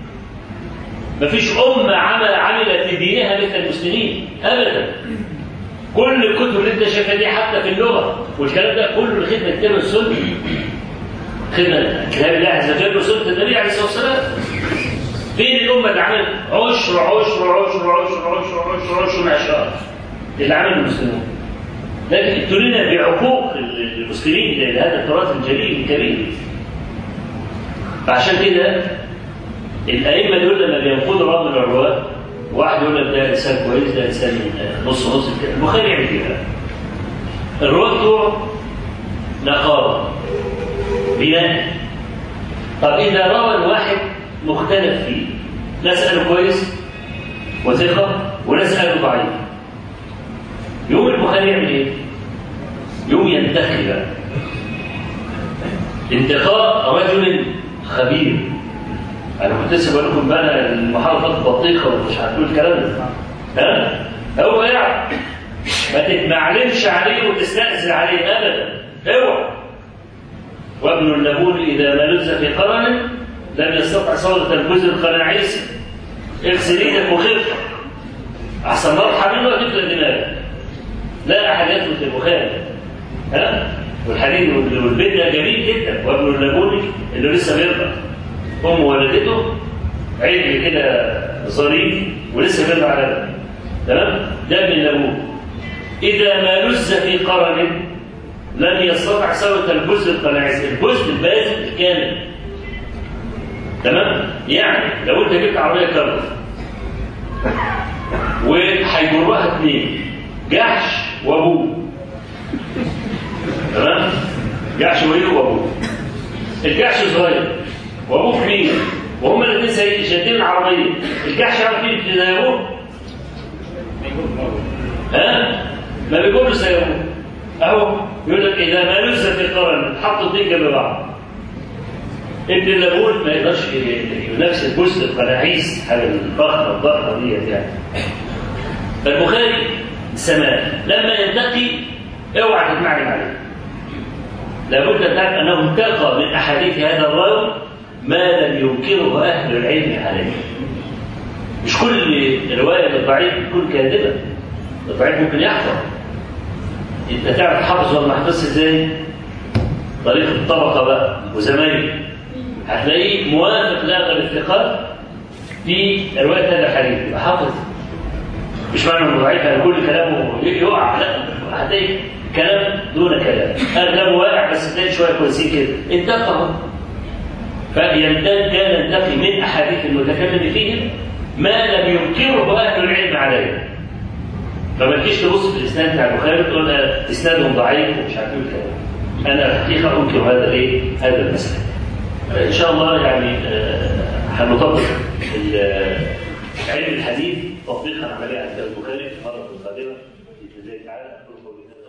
مفيش أمة عمل عملت لدينها مثل المسلمين أبدا كل الكتب اللي انت شايفها دي حتى في اللغة والكلام ده كله لخدمة كتاب السنة خدمة كتاب الله عز وجل وسنة النبي عليه الصلاة والسلام فين الأمة اللي عملت عشر عشر عشر عشر عشر عشر عشر معشار اللي عمل المسلمون لكن ابتلينا بعقوق المسلمين لهذا التراث الجليل الكبير فعشان كده الأئمة دول لما بينقضوا راوي من الرواة واحد يقول لك ده إنسان كويس ده إنسان نص نص البخاري يعمل كده الرواة بتوعه نقابة بناء طب إذا روى الواحد مختلف فيه نسأله كويس وثقة ونسأله ضعيف يوم البخاري يعمل ايه؟ يوم ينتخب بقى انتقاء رجل خبير انا كنت لسه بقول لكم بقى المحافظات بطيخه ومش هتقول الكلام ده ها؟ هو يعرف ما تتمعلمش عليه وتستأذن عليه ابدا اوعى وابن اللبون اذا ما لز في قرن لم يستطع صوت الجزء القناعيسي اغسل ايدك وخف احسن مرحى منه وتفلت دماغك لا احد يثبت البخاري ها والحديث والبيت ده جميل جدا وابن اللبوني اللي لسه بيرضع ام ولدته عجل كده ظريف ولسه بيرضع على تمام ده ابن اللبون اذا ما لز في قرن لم يستطع سوة الجزء القناعسي الجزء البازل الكامل تمام يعني لو انت جبت عربيه كارت وهيجرها اثنين جحش وابوه تمام جحش وايه وابوه الجحش صغير وابوه كبير وهما الاثنين شادين العربيه الجحش عارف يمشي زي ابوه ها ما بيقولوا زي ابوه اهو يقول لك اذا ما لز في قرن حطوا اثنين جنب بعض ابن اللبون ما يقدرش ينافس الجزء القناعيس حاجه الضخمه الضخمه ديت يعني فالبخاري سماء لما ينتقي اوعى تتمعلم عليه لابد ان تعرف انه انتقى من احاديث هذا الراوي ما لم ينكره اهل العلم عليه مش كل روايه للضعيف تكون كاذبه الضعيف ممكن يحفظ انت تعرف تحفظ ولا ما تحفظش ازاي طريق الطبقه بقى وزمايله هتلاقيه موافق لاغلب الثقات في روايه هذا الحديث يبقى حافظ مش معنى انه ضعيف يعني كل كلامه يقع لا هتلاقي كلام دون كلام اغلبه واقع بس تلاقي شويه كويسين كده انتقى فيمتد كان ينتقي من احاديث المتكلم فيهم ما لم ينكره اهل العلم عليه فما تجيش تبص في الاسناد بتاع البخاري تقول اسنادهم ضعيف ومش عارف ايه انا الحقيقه انكر هذا الايه؟ هذا المسألة ان شاء الله يعني هنطبق علم الحديث تطبيقا عمليا على البخاري في المره القادمه باذن الله تعالى